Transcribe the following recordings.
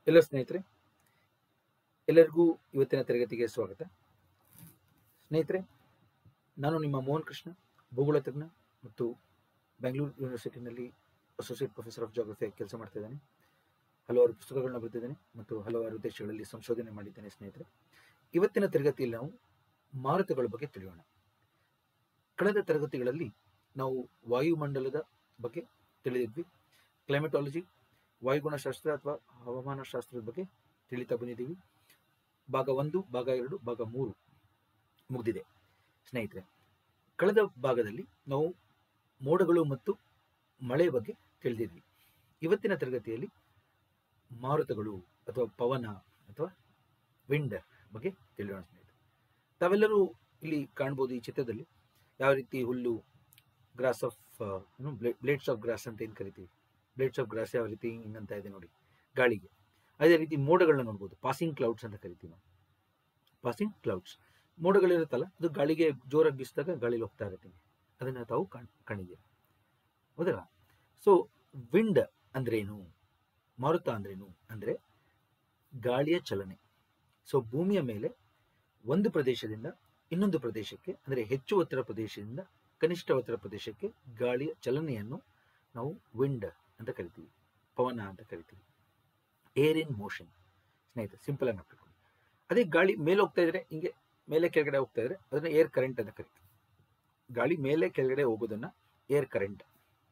ಎಲ್ಲ ಸ್ನೇಹಿತರೆ ಎಲ್ಲರಿಗೂ ಇವತ್ತಿನ ತರಗತಿಗೆ ಸ್ವಾಗತ ಸ್ನೇಹಿತರೆ ನಾನು ನಿಮ್ಮ ಮೋಹನ್ ಕೃಷ್ಣ ಭೂಗೋಳ ತಜ್ಞ ಮತ್ತು ಬೆಂಗಳೂರು ಯೂನಿವರ್ಸಿಟಿನಲ್ಲಿ ಅಸೋಸಿಯೇಟ್ ಪ್ರೊಫೆಸರ್ ಆಫ್ ಜಾಗ್ರಫಿಯಾಗಿ ಕೆಲಸ ಮಾಡ್ತಾ ಇದ್ದೇನೆ ಹಲವಾರು ಪುಸ್ತಕಗಳನ್ನ ಬರೆದಿದ್ದೇನೆ ಮತ್ತು ಹಲವಾರು ದೇಶಗಳಲ್ಲಿ ಸಂಶೋಧನೆ ಮಾಡಿದ್ದೇನೆ ಸ್ನೇಹಿತರೆ ಇವತ್ತಿನ ತರಗತಿಯಲ್ಲಿ ನಾವು ಮಾರುತಗಳ ಬಗ್ಗೆ ತಿಳಿಯೋಣ ಕಳೆದ ತರಗತಿಗಳಲ್ಲಿ ನಾವು ವಾಯುಮಂಡಲದ ಬಗ್ಗೆ ತಿಳಿದಿದ್ವಿ ಕ್ಲೈಮೆಟಾಲಜಿ ವಾಯುಗುಣಶಾಸ್ತ್ರ ಅಥವಾ ಹವಾಮಾನ ಶಾಸ್ತ್ರದ ಬಗ್ಗೆ ತಿಳಿತಾ ಬಂದಿದ್ದೀವಿ ಭಾಗ ಒಂದು ಭಾಗ ಎರಡು ಭಾಗ ಮೂರು ಮುಗಿದಿದೆ ಸ್ನೇಹಿತರೆ ಕಳೆದ ಭಾಗದಲ್ಲಿ ನಾವು ಮೋಡಗಳು ಮತ್ತು ಮಳೆ ಬಗ್ಗೆ ತಿಳಿದಿದ್ವಿ ಇವತ್ತಿನ ತರಗತಿಯಲ್ಲಿ ಮಾರುತಗಳು ಅಥವಾ ಪವನ ಅಥವಾ ವಿಂಡ್ ಬಗ್ಗೆ ತಿಳಿಯೋಣ ಸ್ನೇಹಿತರೆ ತಾವೆಲ್ಲರೂ ಇಲ್ಲಿ ಕಾಣ್ಬೋದು ಈ ಚಿತ್ರದಲ್ಲಿ ಯಾವ ರೀತಿ ಹುಲ್ಲು grass of blades of grass ಅಂತ ಏನು ಕರಿತೀವಿ ಬ್ಲೇಡ್ಸ್ ಆಫ್ ಗ್ರಾಸ್ ಯಾವ ರೀತಿ ಹಿಂಗಂತ ಇದೆ ನೋಡಿ ಗಾಳಿಗೆ ಅದೇ ರೀತಿ ಮೋಡಗಳನ್ನ ನೋಡ್ಬೋದು ಪಾಸಿಂಗ್ ಕ್ಲೌಡ್ಸ್ ಅಂತ ಕರಿತೀವಿ ನಾವು ಪಾಸಿಂಗ್ ಕ್ಲೌಡ್ಸ್ ಮೋಡಗಳಿರುತ್ತಲ್ಲ ಅದು ಗಾಳಿಗೆ ಜೋರಾಗಿ ಬೀಸಿದಾಗ ಗಾಳಿಲಿ ಹೋಗ್ತಾ ಇರುತ್ತೆ ಅದನ್ನ ತಾವು ಕಾಣ್ ಕಾಣಿದ್ದೀರಿ ಹೌದಲ್ಲ ಸೊ ವಿಂಡ್ ಅಂದ್ರೇನು ಮಾರುತ ಅಂದ್ರೇನು ಅಂದ್ರೆ ಗಾಳಿಯ ಚಲನೆ ಸೊ ಭೂಮಿಯ ಮೇಲೆ ಒಂದು ಪ್ರದೇಶದಿಂದ ಇನ್ನೊಂದು ಪ್ರದೇಶಕ್ಕೆ ಅಂದರೆ ಹೆಚ್ಚು ಒತ್ತಡ ಪ್ರದೇಶದಿಂದ ಕನಿಷ್ಠ ಒತ್ತಡ ಪ್ರದೇಶಕ್ಕೆ ಗಾಳಿಯ ಚಲನೆಯನ್ನು ನಾವು ವಿಂಡ್ ಅಂತ ಕರಿತೀವಿ ಪವನ ಅಂತ ಕರಿತೀವಿ ಏರ್ ಇನ್ ಮೋಷನ್ ಸ್ನೇಹಿತರೆ ಸಿಂಪಲ್ ಆಗಿ ಮಾಡ್ಕೊಂಡು ಅದೇ ಗಾಳಿ ಮೇಲೆ ಹೋಗ್ತಾ ಇದ್ರೆ ಹಿಂಗೆ ಮೇಲೆ ಕೆಳಗಡೆ ಹೋಗ್ತಾ ಇದ್ರೆ ಅದನ್ನ ಏರ್ ಕರೆಂಟ್ ಅಂತ ಕರಿತೀವಿ ಗಾಳಿ ಮೇಲೆ ಕೆಳಗಡೆ ಹೋಗೋದನ್ನ ಏರ್ ಕರೆಂಟ್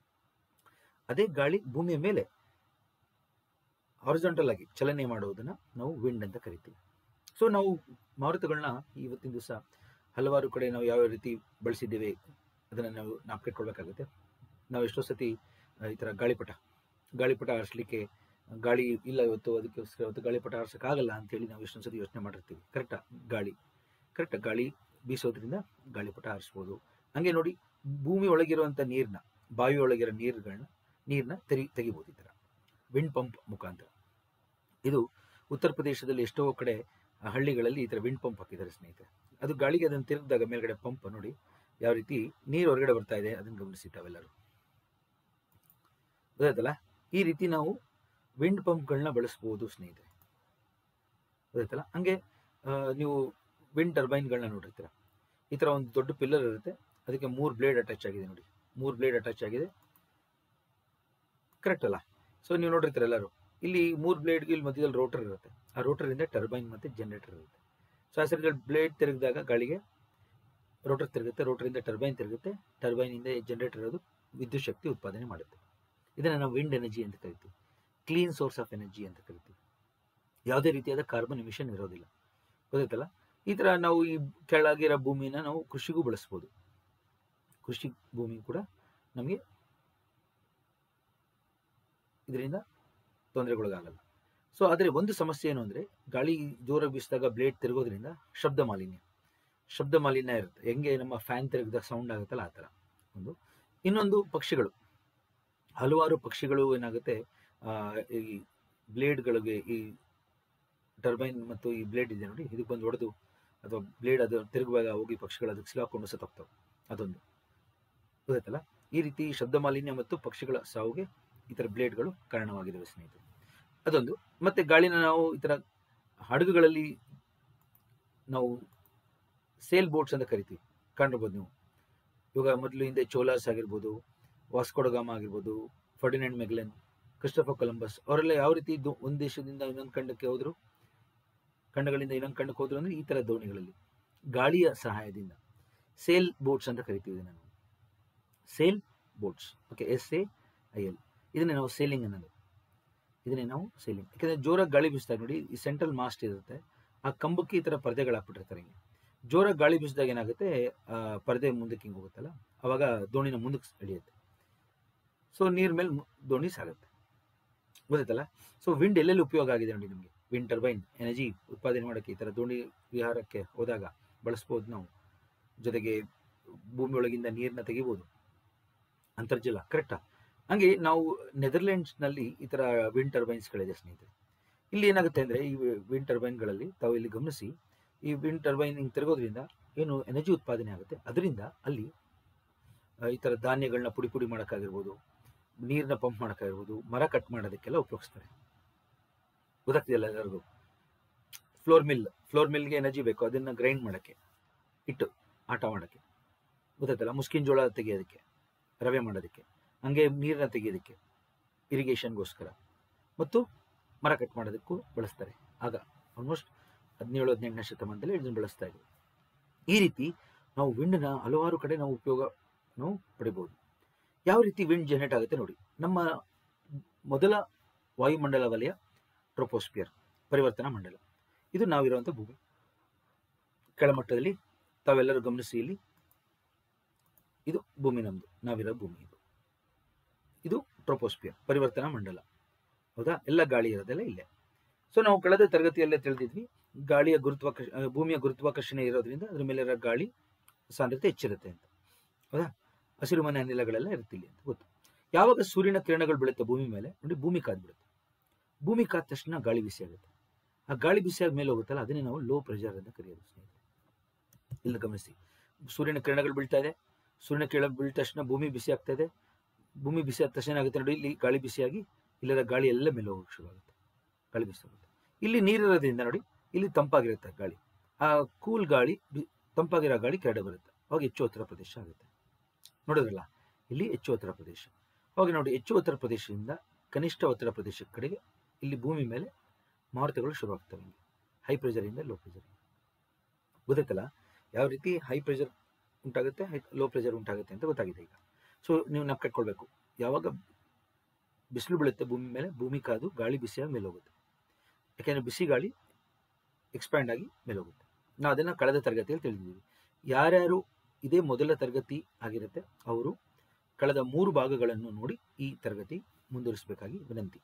ಅದೇ ಗಾಳಿ ಭೂಮಿಯ ಮೇಲೆ ಹಾರಿಜಾಂಟಲ್ ಆಗಿ ಚಲನೆ ಮಾಡುವುದನ್ನ ನಾವು ವಿಂಡ್ ಅಂತ ಕರಿತೀವಿ ಸೊ ನಾವು ಮಾರುತಗಳನ್ನ ಇವತ್ತಿನ ದಿವಸ ಹಲವಾರು ಕಡೆ ನಾವು ಯಾವ ರೀತಿ ಬಳಸಿದ್ದೇವೆ ಅದನ್ನು ನಾವು ನಾಪ್ಕಿಟ್ಕೊಳ್ಬೇಕಾಗುತ್ತೆ ನಾವು ಎಷ್ಟೋ ಸತಿ ಆ, ಈ ಥರ ಗಾಳಿಪಟ ಗಾಳಿಪಟ ಆರಿಸ್ಲಿಕ್ಕೆ ಗಾಳಿ ಇಲ್ಲ ಇವತ್ತು ಅದಕ್ಕೋಸ್ಕರ ಇವತ್ತು ಗಾಳಿಪಟ ಆರಿಸೋಕ್ಕಾಗಲ್ಲ ಅಂತೇಳಿ ನಾವು ಎಷ್ಟೊಂದು ಸತಿ ಯೋಚನೆ ಮಾಡಿರ್ತೀವಿ ಕರೆಕ್ಟಾ ಗಾಳಿ ಕರೆಕ್ಟ್ ಗಾಳಿ ಬೀಸೋದ್ರಿಂದ ಗಾಳಿಪಟ ಆರಿಸ್ಬೋದು ಹಂಗೆ ನೋಡಿ ಭೂಮಿ ಒಳಗಿರುವಂಥ ನೀರನ್ನ ಬಾವಿ ಒಳಗಿರೋ ನೀರುಗಳನ್ನ ನೀರನ್ನ ತೆಗಿ ತೆಗಿಬೋದು ಈ ಥರ ವಿಂಡ್ ಪಂಪ್ ಮುಖಾಂತರ ಇದು ಉತ್ತರ ಪ್ರದೇಶದಲ್ಲಿ ಎಷ್ಟೋ ಕಡೆ ಆ ಹಳ್ಳಿಗಳಲ್ಲಿ ಈ ಥರ ವಿಂಡ್ ಪಂಪ್ ಹಾಕಿದ್ದಾರೆ ಸ್ನೇಹಿತರೆ ಅದು ಗಾಳಿಗೆ ಅದನ್ನು ತಿರುಗಿದಾಗ ಮೇಲ್ಗಡೆ ಪಂಪ್ ನೋಡಿ ಯಾವ ರೀತಿ ನೀರು ಹೊರಗಡೆ ಬರ್ತಾ ಇದೆ ಅದನ್ನು ಗಮನಿಸಿ ತಾವೆಲ್ಲರೂ ಗೊತ್ತಾಯ್ತಲ್ಲ ಈ ರೀತಿ ನಾವು ವಿಂಡ್ ಪಂಪ್ಗಳನ್ನ ಬಳಸ್ಬೋದು ಸ್ನೇಹಿತರೆ ಗೊತ್ತಾಯ್ತಲ್ಲ ಹಂಗೆ ಆ, ನೀವು ವಿಂಡ್ ಟರ್ಬೈನ್ಗಳನ್ನ ನೋಡಿರ್ತೀರ ಈ ಥರ ಒಂದು ದೊಡ್ಡ ಪಿಲ್ಲರ್ ಇರುತ್ತೆ ಅದಕ್ಕೆ ಮೂರು ಬ್ಲೇಡ್ ಅಟ್ಯಾಚ್ ಆಗಿದೆ ನೋಡಿ ಮೂರು ಬ್ಲೇಡ್ ಅಟ್ಯಾಚ್ ಆಗಿದೆ ಕರೆಕ್ಟ್ ಅಲ್ಲ ಸೊ ನೀವು ನೋಡಿರ್ತೀರ ಎಲ್ಲರೂ ಇಲ್ಲಿ ಮೂರು ಬ್ಲೇಡ್ಗೆ ಇಲ್ಲಿ ಮಧ್ಯದಲ್ಲಿ ರೋಟರ್ ಇರುತ್ತೆ ಆ ರೋಟರಿಂದ ಟರ್ಬೈನ್ ಮತ್ತು ಜನರೇಟರ್ ಇರುತ್ತೆ ಸೊ ಆ ಸರಿ ಬ್ಲೇಡ್ ತಿರುಗಿದಾಗ ಗಾಳಿಗೆ ರೋಟರ್ ತಿರುಗುತ್ತೆ ರೋಟರಿಂದ ಟರ್ಬೈನ್ ತಿರುಗುತ್ತೆ ಟರ್ಬೈನಿಂದ ಜನರೇಟರ್ ಅದು ವಿದ್ಯುತ್ ಶಕ್ತಿ ಉತ್ಪಾದನೆ ಮಾಡುತ್ತೆ ಇದನ್ನು ನಾವು ವಿಂಡ್ ಎನರ್ಜಿ ಅಂತ ಕರಿತೀವಿ ಕ್ಲೀನ್ ಸೋರ್ಸ್ ಆಫ್ ಎನರ್ಜಿ ಅಂತ ಕರಿತೀವಿ ಯಾವುದೇ ರೀತಿಯಾದ ಕಾರ್ಬನ್ ಎಮಿಷನ್ ಇರೋದಿಲ್ಲ ಗೊತ್ತಾಯ್ತಲ್ಲ ಈ ಥರ ನಾವು ಈ ಕೆಳಗಿರೋ ಭೂಮಿನ ನಾವು ಕೃಷಿಗೂ ಬಳಸ್ಬೋದು ಕೃಷಿ ಭೂಮಿ ಕೂಡ ನಮಗೆ ಇದರಿಂದ ತೊಂದರೆಗೊಳಗಾಗಲ್ಲ ಸೊ ಆದರೆ ಒಂದು ಸಮಸ್ಯೆ ಏನು ಅಂದರೆ ಗಾಳಿ ಜೋರಾಗಿ ಬೀಸಿದಾಗ ಬ್ಲೇಡ್ ತಿರುಗೋದ್ರಿಂದ ಶಬ್ದ ಮಾಲಿನ್ಯ ಶಬ್ದ ಮಾಲಿನ್ಯ ಇರುತ್ತೆ ಹೆಂಗೆ ನಮ್ಮ ಫ್ಯಾನ್ ತಿರುಗಿದಾಗ ಸೌಂಡ್ ಆಗುತ್ತಲ್ಲ ಆ ಥರ ಒಂದು ಇನ್ನೊಂದು ಪಕ್ಷಿಗಳು ಹಲವಾರು ಪಕ್ಷಿಗಳು ಏನಾಗುತ್ತೆ ಆ, ಈ ಬ್ಲೇಡ್ಗಳಿಗೆ ಈ ಟರ್ಬೈನ್ ಮತ್ತು ಈ ಬ್ಲೇಡ್ ಇದೆ ನೋಡಿ ಇದಕ್ಕೆ ಬಂದು ಹೊಡೆದು ಅಥವಾ ಬ್ಲೇಡ್ ಅದು ತಿರುಗುವಾಗ ಹೋಗಿ ಪಕ್ಷಿಗಳು ಅದಕ್ಕೆ ಸಿಗಾಕೊಂಡು ಸತ್ತೋಗ್ತವೆ ಅದೊಂದು ಗೊತ್ತಾಯ್ತಲ್ಲ ಈ ರೀತಿ ಶಬ್ದ ಮಾಲಿನ್ಯ ಮತ್ತು ಪಕ್ಷಿಗಳ ಸಾವಿಗೆ ಈ ಥರ ಬ್ಲೇಡ್ಗಳು ಕಾರಣವಾಗಿದ್ದಾವೆ ಸ್ನೇಹಿತರೆ ಅದೊಂದು ಮತ್ತೆ ಗಾಳಿನ ನಾವು ಈ ಥರ ಹಡಗುಗಳಲ್ಲಿ ನಾವು ಸೇಲ್ ಬೋಟ್ಸ್ ಅಂತ ಕರಿತೀವಿ ಕಂಡಿರ್ಬೋದು ನೀವು ಇವಾಗ ಮೊದಲು ಹಿಂದೆ ಚೋಲಾಸ್ ಆಗಿರ್ಬೋದು ವಾಸ್ಕೋಡಗಾಮ ಆಗಿರ್ಬೋದು ಫರ್ಡಿನೆಂಡ್ ಮೆಗ್ಲೆನ್ ಕ್ರಿಸ್ಟಫರ್ ಕೊಲಂಬಸ್ ಅವರೆಲ್ಲ ಯಾವ ರೀತಿ ದೋ- ಒಂದು ದೇಶದಿಂದ ಇನ್ನೊಂದು ಖಂಡಕ್ಕೆ ಹೋದ್ರು ಖಂಡಗಳಿಂದ ಇನ್ನೊಂದು ಖಂಡಕ್ಕೆ ಹೋದ್ರು ಅಂದ್ರೆ ಈ ತರ ದೋಣಿಗಳಲ್ಲಿ ಗಾಳಿಯ ಸಹಾಯದಿಂದ ಸೇಲ್ ಬೋಟ್ಸ್ ಅಂತ ಕರಿತೀವಿ ಇದನ್ನ ನಾವು sail boats okay S A I L ಇದನ್ನೇ ನಾವು ಸೇಲಿಂಗ್ ಅನ್ನೋದು ಇದನ್ನೇ ನಾವು ಸೇಲಿಂಗ್ ಯಾಕಂದ್ರೆ ಜೋರಾಗಿ ಗಾಳಿ ಬೀಸಿದಾಗ ನೋಡಿ ಈ ಸೆಂಟ್ರಲ್ ಮಾಸ್ಟ್ ಇರುತ್ತೆ ಆ ಕಂಬಕ್ಕೆ ಈ ತರ ಪರದೆಗಳು ಹಾಕ್ಬಿಟ್ಟಿರ್ತಾರೆ ಹಿಂಗೆ ಜೋರಾಗಿ ಗಾಳಿ ಬೀಸಿದಾಗ ಏನಾಗುತ್ತೆ ಆ ಪರದೆ ಮುಂದಕ್ಕೆ ಹಿಂಗೆ ಹೋಗುತ್ತಲ್ಲ ಅವಾಗ ದೋಣಿನ ಮುಂದಕ್ಕೆ ಎಳೆಯುತ್ತೆ ಸೊ ನೀರ್ ಮೇಲೆ ಮು- ದೋಣಿ ಸಾಗುತ್ತೆ ಗೊತ್ತಾಯ್ತಲ್ಲ ಸೊ ವಿಂಡ್ ಎಲ್ಲೆಲ್ಲಿ ಉಪಯೋಗ ಆಗಿದೆ ನೋಡಿ ನಮಗೆ ವಿಂಡ್ ಟರ್ಬೈನ್ ಎನರ್ಜಿ ಉತ್ಪಾದನೆ ಮಾಡೋಕ್ಕೆ ಈ ಥರ ದೋಣಿ ವಿಹಾರಕ್ಕೆ ಹೋದಾಗ ಬಳಸ್ಬೋದು ನಾವು ಜೊತೆಗೆ ಭೂಮಿ ಒಳಗಿಂದ ನೀರನ್ನ ತೆಗಿಬೋದು ಅಂತರ್ಜಲ ಕರೆಕ್ಟಾ ಹಂಗೆ ನಾವು ನೆದರ್ಲೆಂಡ್ಸ್ನಲ್ಲಿ ಈ ಥರ ವಿಂಡ್ ಟರ್ಬೈನ್ಸ್ಗಳಿದೆ ಸ್ನೇಹಿತರೆ ಇಲ್ಲಿ ಏನಾಗುತ್ತೆ ಅಂದರೆ ಈ ವಿಂಡ್ ಟರ್ಬೈನ್ಗಳಲ್ಲಿ ತಾವು ಇಲ್ಲಿ ಗಮನಿಸಿ ಈ ವಿಂಡ್ ಟರ್ಬೈನ್ ಹಿಂಗೆ ತಿರುಗೋದ್ರಿಂದ ಏನು ಎನರ್ಜಿ ಉತ್ಪಾದನೆ ಆಗುತ್ತೆ ಅದರಿಂದ ಅಲ್ಲಿ ಆ, ಈ ಥರ ಧಾನ್ಯಗಳನ್ನ ಪುಡಿ ಪುಡಿ ಮಾಡೋಕ್ಕಾಗಿರ್ಬೋದು ನೀರನ್ನ ಪಂಪ್ ಮಾಡೋಕ್ಕಾಗಿರ್ಬೋದು ಮರ ಕಟ್ ಮಾಡೋದಕ್ಕೆಲ್ಲ ಉಪಯೋಗಿಸ್ತಾರೆ ಗೊತ್ತಾಗ್ತಿದೆಯಲ್ಲ ಎಲ್ಲರಿಗೂ ಫ್ಲೋರ್ ಮಿಲ್ ಫ್ಲೋರ್ ಮಿಲ್ಗೆ ಎನರ್ಜಿ ಬೇಕು ಅದನ್ನ ಗ್ರೈಂಡ್ ಮಾಡೋಕ್ಕೆ ಇಟ್ಟು ಆಟ ಮಾಡೋಕ್ಕೆ ಗೊತ್ತಾಯ್ತಲ್ಲ ಮುಸ್ಕಿನ ಜೋಳ ತೆಗೆಯೋದಕ್ಕೆ ರವೆ ಮಾಡೋದಕ್ಕೆ ಹಂಗೆ ನೀರನ್ನ ತೆಗೆಯೋದಕ್ಕೆ ಇರಿಗೇಷನ್ಗೋಸ್ಕರ ಮತ್ತು ಮರ ಕಟ್ ಮಾಡೋದಕ್ಕೂ ಬಳಸ್ತಾರೆ ಆಗ ಆಲ್ಮೋಸ್ಟ್ ಹದಿನೇಳು ಹದಿನೆಂಟನೇ ಶತಮಾನದಲ್ಲಿ ಇದನ್ನು ಬಳಸ್ತಾ ಇದ್ವಿ ಈ ರೀತಿ ನಾವು ವಿಂಡ್ನ ಹಲವಾರು ಕಡೆ ನಾವು ಉಪಯೋಗ ನಾವು ಪಡಿಬಹುದು ಯಾವ ರೀತಿ ವಿಂಡ್ ಜನರೇಟ್ ಆಗುತ್ತೆ ನೋಡಿ ನಮ್ಮ ಮೊದಲ ವಾಯುಮಂಡಲ ವಲಯ ಟ್ರೋಪೋಸ್ಪಿಯರ್ ಪರಿವರ್ತನಾ ಮಂಡಲ ಇದು ನಾವಿರುವಂಥ ಭೂಮಿ ಕೆಳಮಟ್ಟದಲ್ಲಿ ತಾವೆಲ್ಲರೂ ಗಮನಿಸಿ ಇಲ್ಲಿ ಇದು ಭೂಮಿ ನಮ್ದು ನಾವಿರೋ ಭೂಮಿ ಇದು ಇದು ಟ್ರೋಪೋಸ್ಪಿಯರ್ ಪರಿವರ್ತನಾ ಮಂಡಲ ಹೌದಾ ಎಲ್ಲ ಗಾಳಿ ಇರೋದೆಲ್ಲ ಇಲ್ಲೇ ಸೊ ನಾವು ಕಳೆದ ತರಗತಿಯಲ್ಲೇ ತಿಳಿದಿದ್ವಿ ಗಾಳಿಯ ಗುರುತ್ವಾಕರ್ಷ ಆ, ಭೂಮಿಯ ಗುರುತ್ವಾಕರ್ಷಣೆ ಇರೋದ್ರಿಂದ ಅದ್ರ ಮೇಲೆ ಇರೋ ಗಾಳಿ ಸಾಂದ್ರತೆ ಹೆಚ್ಚಿರುತ್ತೆ ಅಂತ ಹೌದಾ ಹಸಿರು ಮನೆ ಅನಿಲಗಳೆಲ್ಲ ಇರುತ್ತಿಲ್ಲ ಅಂತ ಗೊತ್ತು ಯಾವಾಗ ಸೂರ್ಯನ ಕಿರಣಗಳು ಬೀಳುತ್ತೆ ಭೂಮಿ ಮೇಲೆ ನೋಡಿ ಭೂಮಿ ಕಾದ್ ಬಿಡುತ್ತೆ ಭೂಮಿ ಕಾದ ತಕ್ಷಣ ಗಾಳಿ ಬಿಸಿ ಆಗುತ್ತೆ ಆ ಗಾಳಿ ಬಿಸಿಯಾದ ಮೇಲೆ ಹೋಗುತ್ತಲ್ಲ ಅದನ್ನೇ ನಾವು ಲೋ ಪ್ರೆಷರ್ ಅಂತ ಕರೆಯೋದು ಸ್ನೇಹಿತರೆ ಇಲ್ಲಿ ಗಮನಿಸಿ ಸೂರ್ಯನ ಕಿರಣಗಳು ಬೀಳ್ತಾ ಇದೆ ಸೂರ್ಯನ ಕಿರಣ ಬೀಳಿದ ತಕ್ಷಣ ಭೂಮಿ ಬಿಸಿ ಆಗ್ತಾ ಇದೆ ಭೂಮಿ ಬಿಸಿ ಆದ ತಕ್ಷಣ ಏನಾಗುತ್ತೆ ನೋಡಿ ಇಲ್ಲಿ ಗಾಳಿ ಬಿಸಿಯಾಗಿ ಇಲ್ಲದ ಗಾಳಿ ಎಲ್ಲ ಮೇಲೆ ಹೋಗಕ್ಕೆ ಶುರು ಆಗುತ್ತೆ ಗಾಳಿ ಬಿಸಿ ಆಗುತ್ತೆ ಇಲ್ಲಿ ನೀರಿರೋದ್ರಿಂದ ನೋಡಿ ಇಲ್ಲಿ ತಂಪಾಗಿರುತ್ತೆ ಗಾಳಿ ಆ ಕೂಲ್ ಗಾಳಿ ಬಿ- ತಂಪಾಗಿರೋ ಗಾಳಿ ಕೆರಡೆ ಬರುತ್ತೆ ಅವಾಗ ಹೆಚ್ಚು ಒತ್ತಡ ಪ್ರದೇಶ ಆಗುತ್ತೆ ನೋಡಿದ್ರಲ್ಲ ಇಲ್ಲಿ ಹೆಚ್ಚು ಒತ್ತಡ ಪ್ರದೇಶ ಅವಾಗ ನೋಡಿ ಹೆಚ್ಚು ಒತ್ತಡ ಪ್ರದೇಶದಿಂದ ಕನಿಷ್ಠ ಒತ್ತಡ ಪ್ರದೇಶದ ಕಡೆಗೆ ಇಲ್ಲಿ ಭೂಮಿ ಮೇಲೆ ಮಾರುತಗಳು ಶುರುವಾಗ್ತವೆ ಹಿಂಗೆ ಹೈ ಪ್ರೆಷರಿಂದ ಲೋ ಪ್ರೆಷರ್ ಗೊತ್ತಾಯ್ತಲ್ಲ ಯಾವ ರೀತಿ ಹೈ ಪ್ರೆಷರ್ ಉಂಟಾಗುತ್ತೆ ಹೈ ಲೋ ಪ್ರೆಷರ್ ಉಂಟಾಗುತ್ತೆ ಅಂತ ಗೊತ್ತಾಗಿದೆ ಈಗ ಸೊ ನೀವು ನಾವು ಕಟ್ಕೊಳ್ಬೇಕು ಯಾವಾಗ ಬಿಸಿಲು ಬೀಳುತ್ತೆ ಭೂಮಿ ಮೇಲೆ ಭೂಮಿ ಕಾದು ಗಾಳಿ ಬಿಸಿಯಾಗಿ ಮೇಲೆ ಹೋಗುತ್ತೆ ಯಾಕೆಂದ್ರೆ ಬಿಸಿ ಗಾಳಿ ಎಕ್ಸ್ಪ್ಯಾಂಡ್ ಆಗಿ ಮೇಲೆ ಹೋಗುತ್ತೆ ನಾವು ಅದನ್ನು ಕಳೆದ ತರಗತಿಯಲ್ಲಿ ತಿಳಿದಿದ್ದೀವಿ ಯಾರ್ಯಾರು ಇದೇ ಮೊದಲ ತರಗತಿ ಆಗಿರುತ್ತೆ ಅವರು ಕಳೆದ ಮೂರು ಭಾಗಗಳನ್ನು ನೋಡಿ ಈ ತರಗತಿ ಮುಂದುವರಿಸಬೇಕಾಗಿ ವಿನಂತಿ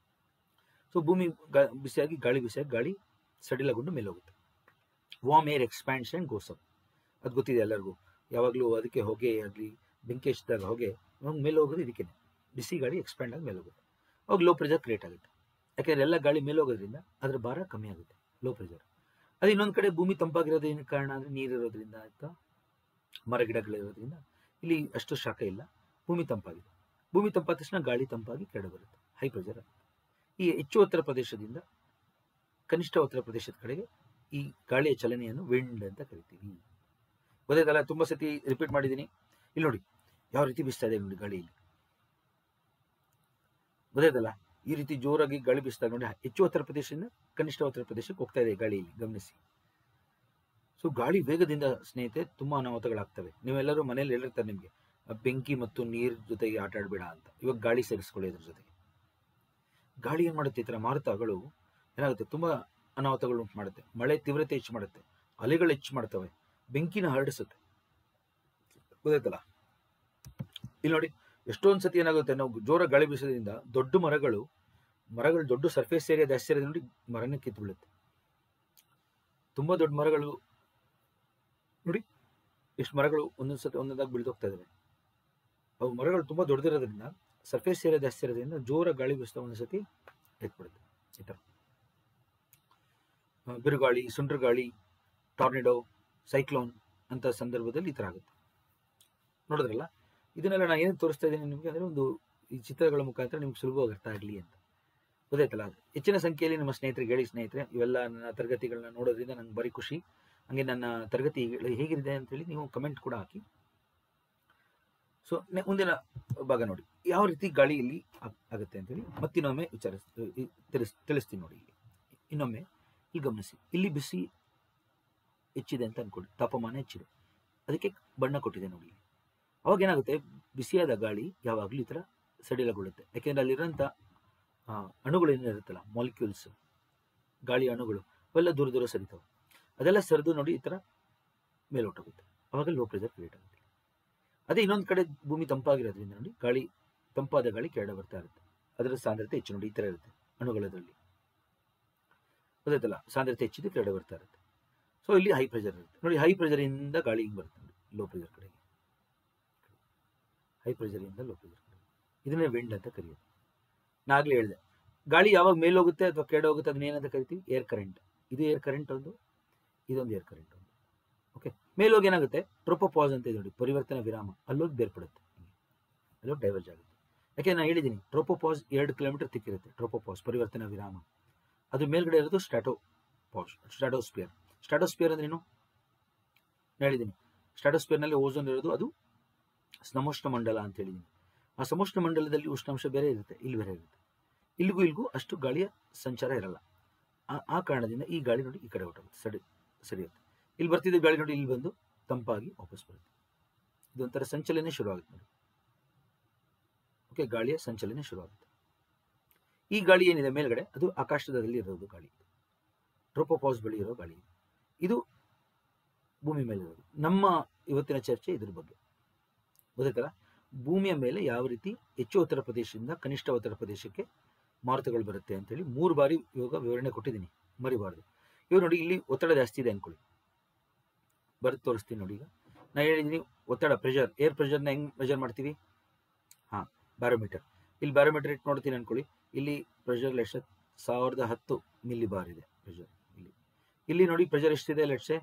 ಸೊ ಭೂಮಿ ಗಾ- ಬಿಸಿಯಾಗಿ ಗಾಳಿ ಬಿಸಿಯಾಗಿ ಗಾಳಿ ಸಡಿಲಗೊಂಡು ಮೇಲೆ ಹೋಗುತ್ತೆ warm air expansion goes up ಅದು ಗೊತ್ತಿದೆ ಎಲ್ಲರಿಗೂ ಯಾವಾಗಲೂ ಅದಕ್ಕೆ ಹೊಗೆ ಆಗಲಿ ಬೆಂಕಿ ಹಚ್ಚಿದಾಗ ಹೊಗೆ ಅವಾಗ ಮೇಲೆ ಹೋಗೋದು ಇದಕ್ಕೆ ಬಿಸಿ ಗಾಳಿ ಎಕ್ಸ್ಪ್ಯಾಂಡ್ ಆಗಿ ಮೇಲೆ ಹೋಗುತ್ತೆ ಅವಾಗ ಲೋ ಪ್ರೆಷರ್ ಕ್ರಿಯೇಟ್ ಆಗುತ್ತೆ ಯಾಕೆಂದ್ರೆ ಎಲ್ಲ ಗಾಳಿ ಮೇಲೆ ಹೋಗೋದ್ರಿಂದ ಅದರ ಭಾರ ಕಮ್ಮಿ ಆಗುತ್ತೆ ಲೋ ಪ್ರೆಷರ್ ಅದು ಇನ್ನೊಂದು ಕಡೆ ಭೂಮಿ ತಂಪಾಗಿರೋದು ಏನು ಕಾರಣ ಅಂದರೆ ನೀರಿರೋದ್ರಿಂದ ಆಯ್ತಾ ಮರ ಗಿಡಗಳಿರೋದ್ರಿಂದ ಇಲ್ಲಿ ಅಷ್ಟು ಶಾಖ ಇಲ್ಲ ಭೂಮಿ ತಂಪಾಗಿದೆ ಭೂಮಿ ತಂಪಾದ ತಕ್ಷಣ ಗಾಳಿ ತಂಪಾಗಿ ಕೆಳಗೆ ಬರುತ್ತೆ ಹೈ ಪ್ರೆಷರ್ ಈ ಹೆಚ್ಚು ಒತ್ತಡ ಪ್ರದೇಶದಿಂದ ಕನಿಷ್ಠ ಒತ್ತಡ ಪ್ರದೇಶದ ಕಡೆಗೆ ಈ ಗಾಳಿಯ ಚಲನೆಯನ್ನು ವಿಂಡ್ ಅಂತ ಕರಿತೀವಿ ಗೊತ್ತಾಯ್ತಲ್ಲ ತುಂಬಾ ಸತಿ ರಿಪೀಟ್ ಮಾಡಿದ್ದೀನಿ ಇಲ್ಲಿ ನೋಡಿ ಯಾವ ರೀತಿ ಬೀಸ್ತಾ ಇದೆ ನೋಡಿ ಗಾಳಿ ಇಲ್ಲಿ ಗೊತ್ತಾಯ್ತಲ್ಲ ಈ ರೀತಿ ಜೋರಾಗಿ ಗಾಳಿ ಬೀಸ್ತಾ ನೋಡಿ ಹೆಚ್ಚು ಒತ್ತಡ ಪ್ರದೇಶದಿಂದ ಕನಿಷ್ಠ ಒತ್ತಡ ಪ್ರದೇಶಕ್ಕೆ ಹೋಗ್ತಾ ಇದೆ ಗಾಳಿ ಇಲ್ಲಿ ಗಮನಿಸಿ ಸೊ ಗಾಳಿ ವೇಗದಿಂದ ಸ್ನೇಹಿತೆ ತುಂಬಾ ಅನಾಹುತಗಳಾಗ್ತವೆ ನೀವೆಲ್ಲರೂ ಮನೇಲಿ ಹೇಳಿರ್ತಾರೆ ನಿಮಗೆ ಬೆಂಕಿ ಮತ್ತು ನೀರ್ ಜೊತೆಗೆ ಆಟ ಆಡಬೇಡ ಅಂತ ಇವಾಗ ಗಾಳಿ ಸೇರಿಸ್ಕೊಳ್ಳಿ ಅದ್ರ ಜೊತೆಗೆ ಗಾಳಿ ಏನ್ ಮಾಡುತ್ತೆ ಈ ತರ ಮಾರುತಗಳು ಏನಾಗುತ್ತೆ ತುಂಬಾ ಅನಾಹುತಗಳು ಉಂಟು ಮಾಡುತ್ತೆ ಮಳೆ ತೀವ್ರತೆ ಹೆಚ್ಚು ಮಾಡುತ್ತೆ ಅಲೆಗಳು ಹೆಚ್ಚು ಮಾಡ್ತವೆ ಬೆಂಕಿನ ಹರಡಿಸುತ್ತೆ ಗೊತ್ತಾಯ್ತಲ್ಲ ಇಲ್ಲಿ ನೋಡಿ ಎಷ್ಟೊಂದ್ ಸತಿ ಏನಾಗುತ್ತೆ ನಾವು ಜೋರ ಗಾಳಿ ಬೀಸೋದ್ರಿಂದ ದೊಡ್ಡ ಮರಗಳು ಮರಗಳು ದೊಡ್ಡ ಸರ್ಫೇಸ್ ಏರಿಯಾ ಜಾಸ್ತಿ ಇರೋದು ನೋಡಿ ಮರನೇ ಕಿತ್ತು ಬೀಳುತ್ತೆ ತುಂಬಾ ದೊಡ್ಡ ಮರಗಳು ನೋಡಿ ಎಷ್ಟು ಮರಗಳು ಒಂದೊಂದ್ ಸತಿ ಒಂದೊಂದಾಗಿ ಬೀಳ್ದೋಗ್ತಾ ಇದಾವೆ ಅವು ಮರಗಳು ತುಂಬಾ ದೊಡ್ಡದಿರೋದ್ರಿಂದ ಸರ್ಫೇಸ್ ಏರಿಯಾ ಜಾಸ್ತಿ ಇರೋದ್ರಿಂದ ಜೋರ ಗಾಳಿ ಬೀಸ್ತಾ ಒಂದ್ಸತಿ ಎತ್ಬಿಡುತ್ತೆ ಈ ಥರ ಆ, ಬಿರುಗಾಳಿ ಸುಂಟ್ರ ಗಾಳಿ ಟಾರ್ನೆಡೋ ಸೈಕ್ಲೋನ್ ಅಂತ ಸಂದರ್ಭದಲ್ಲಿ ಈ ಥರ ಆಗುತ್ತೆ ನೋಡಿದ್ರಲ್ಲ ಇದನ್ನೆಲ್ಲ ನಾನು ಏನು ತೋರಿಸ್ತಾ ಇದ್ದೀನಿ ನಿಮಗೆ ಅಂದರೆ ಒಂದು ಈ ಚಿತ್ರಗಳ ಮುಖಾಂತರ ನಿಮ್ಗೆ ಸುಲಭವಾಗಿ ಅರ್ಥ ಆಗಲಿ ಅಂತ ಗೊತ್ತಾಯ್ತಲ್ಲ ಹೆಚ್ಚಿನ ಸಂಖ್ಯೆಯಲ್ಲಿ ನಿಮ್ಮ ಸ್ನೇಹಿತರಿಗೆ ಹೇಳಿ ಸ್ನೇಹಿತರೆ ಇವೆಲ್ಲ ನನ್ನ ತರಗತಿಗಳನ್ನ ನೋಡೋದ್ರಿಂದ ನಂಗೆ ಬರೀ ಖುಷಿ ಹಂಗೆ ನನ್ನ ತರಗತಿ ಹೇಗಿದೆ ಅಂತೇಳಿ ನೀವು ಕಮೆಂಟ್ ಕೂಡ ಹಾಕಿ ಸೊ ಮುಂದಿನ ಭಾಗ ನೋಡಿ ಯಾವ ರೀತಿ ಗಾಳಿಯಲ್ಲಿ ಆಗ್- ಆಗುತ್ತೆ ಅಂತೇಳಿ ಮತ್ತಿನ್ನೊಮ್ಮೆ ವಿಚಾರಿಸ್ ಇ- ತಿಳಿಸ್ ತಿಳಿಸ್ತೀನಿ ನೋಡಿ ಇಲ್ಲಿ ಇನ್ನೊಮ್ಮೆ ಇಲ್ಲಿ ಗಮನಿಸಿ ಇಲ್ಲಿ ಬಿಸಿ ಹೆಚ್ಚಿದೆ ಅಂತ ಅನ್ಕೊಳ್ಳಿ ತಾಪಮಾನ ಹೆಚ್ಚಿದೆ ಅದಕ್ಕೆ ಬಣ್ಣ ಕೊಟ್ಟಿದೆ ನೋಡಿ ಇಲ್ಲಿ. ಅವಾಗ ಏನಾಗುತ್ತೆ ಬಿಸಿಯಾದ ಗಾಳಿ ಯಾವಾಗಲೂ ಈ ಥರ ಸಡಿಲಗೊಳ್ಳುತ್ತೆ ಯಾಕೆಂದ್ರೆ ಅಲ್ಲಿರೋಂಥ ಆ, ಅಣುಗಳು ಏನಿರುತ್ತಲ್ಲ ಮಾಲಿಕ್ಯೂಲ್ಸ್ ಗಾಳಿ ಅಣುಗಳು ಅವೆಲ್ಲ ದೂರ ದೂರ ಸರಿತಾವೆ ಅದೆಲ್ಲ ಸರಿದು ನೋಡಿ ಈ ಥರ ಮೇಲೊಟ್ಟೋಗುತ್ತೆ ಅವಾಗ ಲೋ ಪ್ರೆಷರ್ ಕ್ರಿಯೇಟ್ ಆಗುತ್ತೆ ಅದೇ ಇನ್ನೊಂದು ಕಡೆ ಭೂಮಿ ತಂಪಾಗಿರೋದ್ರಿಂದ ನೋಡಿ ಗಾಳಿ ತಂಪಾದ ಗಾಳಿ ಕೆರಡೆ ಬರ್ತಾ ಇರುತ್ತೆ ಅದರ ಸಾಂದ್ರತೆ ಹೆಚ್ಚು ನೋಡಿ ಈ ಥರ ಇರುತ್ತೆ ಅಣುಗಳದ್ರಲ್ಲಿ ಗೊತ್ತಾಯ್ತಲ್ಲ ಸಾಂದ್ರತೆ ಹೆಚ್ಚಿದ್ದು ಕೆರಡೆ ಬರ್ತಾ ಇರುತ್ತೆ ಸೊ ಇಲ್ಲಿ ಹೈ ಪ್ರೆಷರ್ ಇರುತ್ತೆ ನೋಡಿ ಹೈ ಪ್ರೆಷರಿಂದ ಗಾಳಿ ಹಿಂಗೆ ಬರುತ್ತೆ ನೋಡಿ ಲೋ ಪ್ರೆಷರ್ ಕಡೆಗೆ ಹೈ ಪ್ರೆಷರಿಂದ ಲೋ ಪ್ರೆಷರ್ ಕಡೆಗೆ ಇದನ್ನೇ ವಿಂಡ್ ಅಂತ ಕರೆಯೋದು ನಾಗ್ಲೇ ಹೇಳಿದೆ ಗಾಳಿ ಯಾವಾಗ ಮೇಲೆ ಹೋಗುತ್ತೆ ಅಥವಾ ಕೆಳಗೆ ಹೋಗುತ್ತೆ ಅದನ್ನ ಏನಂತ ಕರಿತೀವಿ ಏರ್ ಕರೆಂಟ್ ಇದು ಏರ್ ಕರೆಂಟ್ ಒಂದು ಇದೊಂದು ಏರ್ ಕರೆಂಟ್ ಒಂದು ಓಕೆ ಮೇಲೋಗಿ ಏನಾಗುತ್ತೆ ಟ್ರೋಪೋಪಾಸ್ ಅಂತ ಇದೆ ನೋಡಿ ಪರಿವರ್ತನಾ ವಿರಾಮ ಅಲ್ಲೋಗಿ ಬೇರ್ಪಡುತ್ತೆ ಅಲ್ಲೋಗಿ ಡೈವರ್ಜ್ ಆಗುತ್ತೆ ಯಾಕೆ ನಾನು ಹೇಳಿದ್ದೀನಿ ಟ್ರೋಪೋಪಾಸ್ ಎರಡು ಕಿಲೋಮೀಟರ್ ತಿಕ್ಕಿರುತ್ತೆ ಟ್ರೋಪೋಪಾಸ್ ಪರಿವರ್ತನಾ ವಿರಾಮ ಅದ್ರ ಮೇಲ್ಗಡೆ ಇರೋದು ಸ್ಟ್ಯಾಟೋ ಪಾಸ್ ಸ್ಟ್ಯಾಟೋಸ್ಪಿಯರ್ ಸ್ಟ್ಯಾಟೋಸ್ಪಿಯರ್ ಅಂದ್ರೆ ಏನು ಹೇಳಿದ್ದೀನಿ ಸ್ಟ್ಯಾಟೋಸ್ಪಿಯರ್ನಲ್ಲಿ ಓಝೋನ್ ಇರೋದು ಅದು ಸಮೋಷ್ಣ ಮಂಡಲ ಅಂತ ಹೇಳಿದ್ದೀನಿ ಆ ಸಮೋಷ್ಣ ಮಂಡಲದಲ್ಲಿ ಉಷ್ಣಾಂಶ ಬೇರೆ ಇರುತ್ತೆ ಇಲ್ಲಿ ಬೇರೆ ಇರುತ್ತೆ ಇಲ್ಲಿಗೂ ಇಲ್ಲಿಗೂ ಅಷ್ಟು ಗಾಳಿಯ ಸಂಚಾರ ಇರಲ್ಲ ಆ- ಆ ಕಾರಣದಿಂದ ಈ ಗಾಳಿ ನೋಡಿ ಈ ಕಡೆ ಹೊರಟೋಗುತ್ತೆ ಸರಿ ಸರಿಯುತ್ತೆ ಇಲ್ಲಿ ಬರ್ತಿದ್ದ ಗಾಳಿ ನೋಡಿ ಇಲ್ಲಿ ಬಂದು ತಂಪಾಗಿ ವಾಪಸ್ ಬರುತ್ತೆ ಇದೊಂಥರ ಸಂಚಲನೆ ಶುರು ಆಗುತ್ತೆ ನೋಡಿ ಓಕೆ ಗಾಳಿಯ ಸಂಚಲನೆ ಶುರು ಆಗುತ್ತೆ ಈ ಗಾಳಿ ಏನಿದೆ ಮೇಲ್ಗಡೆ ಅದು ಆಕಾಶದಲ್ಲಿ ಇರೋದು ಗಾಳಿ ಟ್ರೋಪೋಪಾಸ್ ಬಳಿ ಇರೋ ಗಾಳಿ ಇದು ಭೂಮಿ ಮೇಲೆ ಇರೋದು ನಮ್ಮ ಇವತ್ತಿನ ಚರ್ಚೆ ಇದ್ರ ಬಗ್ಗೆ ಗೊತ್ತಾಯ್ತಲ್ಲ ಭೂಮಿಯ ಮೇಲೆ ಯಾವ ರೀತಿ ಹೆಚ್ಚು ಉತ್ತರ ಪ್ರದೇಶದಿಂದ ಕನಿಷ್ಠ ಉತ್ತರ ಪ್ರದೇಶಕ್ಕೆ ಮಾರುತಗಳು ಬರುತ್ತೆ ಅಂತೇಳಿ ಮೂರು ಬಾರಿ ಇವಾಗ ವಿವರಣೆ ಕೊಟ್ಟಿದ್ದೀನಿ ಮರಿಬಾರ್ದು ಇವಾಗ ನೋಡಿ ಇಲ್ಲಿ ಒತ್ತಡ ಜಾಸ್ತಿ ಇದೆ ಅನ್ಕೊಳ್ಳಿ ಬರೆದು ತೋರಿಸ್ತೀನಿ ನೋಡಿ ಈಗ ನಾ ಹೇಳಿದ್ದೀನಿ ಒತ್ತಡ ಪ್ರೆಷರ್ ಏರ್ ಪ್ರೆಷರ್ನ ಹೆಂಗ್ ಮೆಜರ್ ಮಾಡ್ತೀವಿ ಹಾ ಬ್ಯಾರೋಮೀಟರ್ ಇಲ್ಲಿ ಬ್ಯಾರೋಮೀಟರ್ ಇಟ್ಟು ನೋಡ್ತೀನಿ ಅನ್ಕೊಳ್ಳಿ ಇಲ್ಲಿ ಪ್ರೆಷರ್ ಲೆಟ್ಸ್ ಸಾವಿರದ ಹತ್ತು ಮಿಲಿ ಬಾರ್ ಇದೆ ಪ್ರೆಷರ್ ಇಲ್ಲಿ ಇಲ್ಲಿ ನೋಡಿ ಪ್ರೆಷರ್ ಎಷ್ಟಿದೆ let's say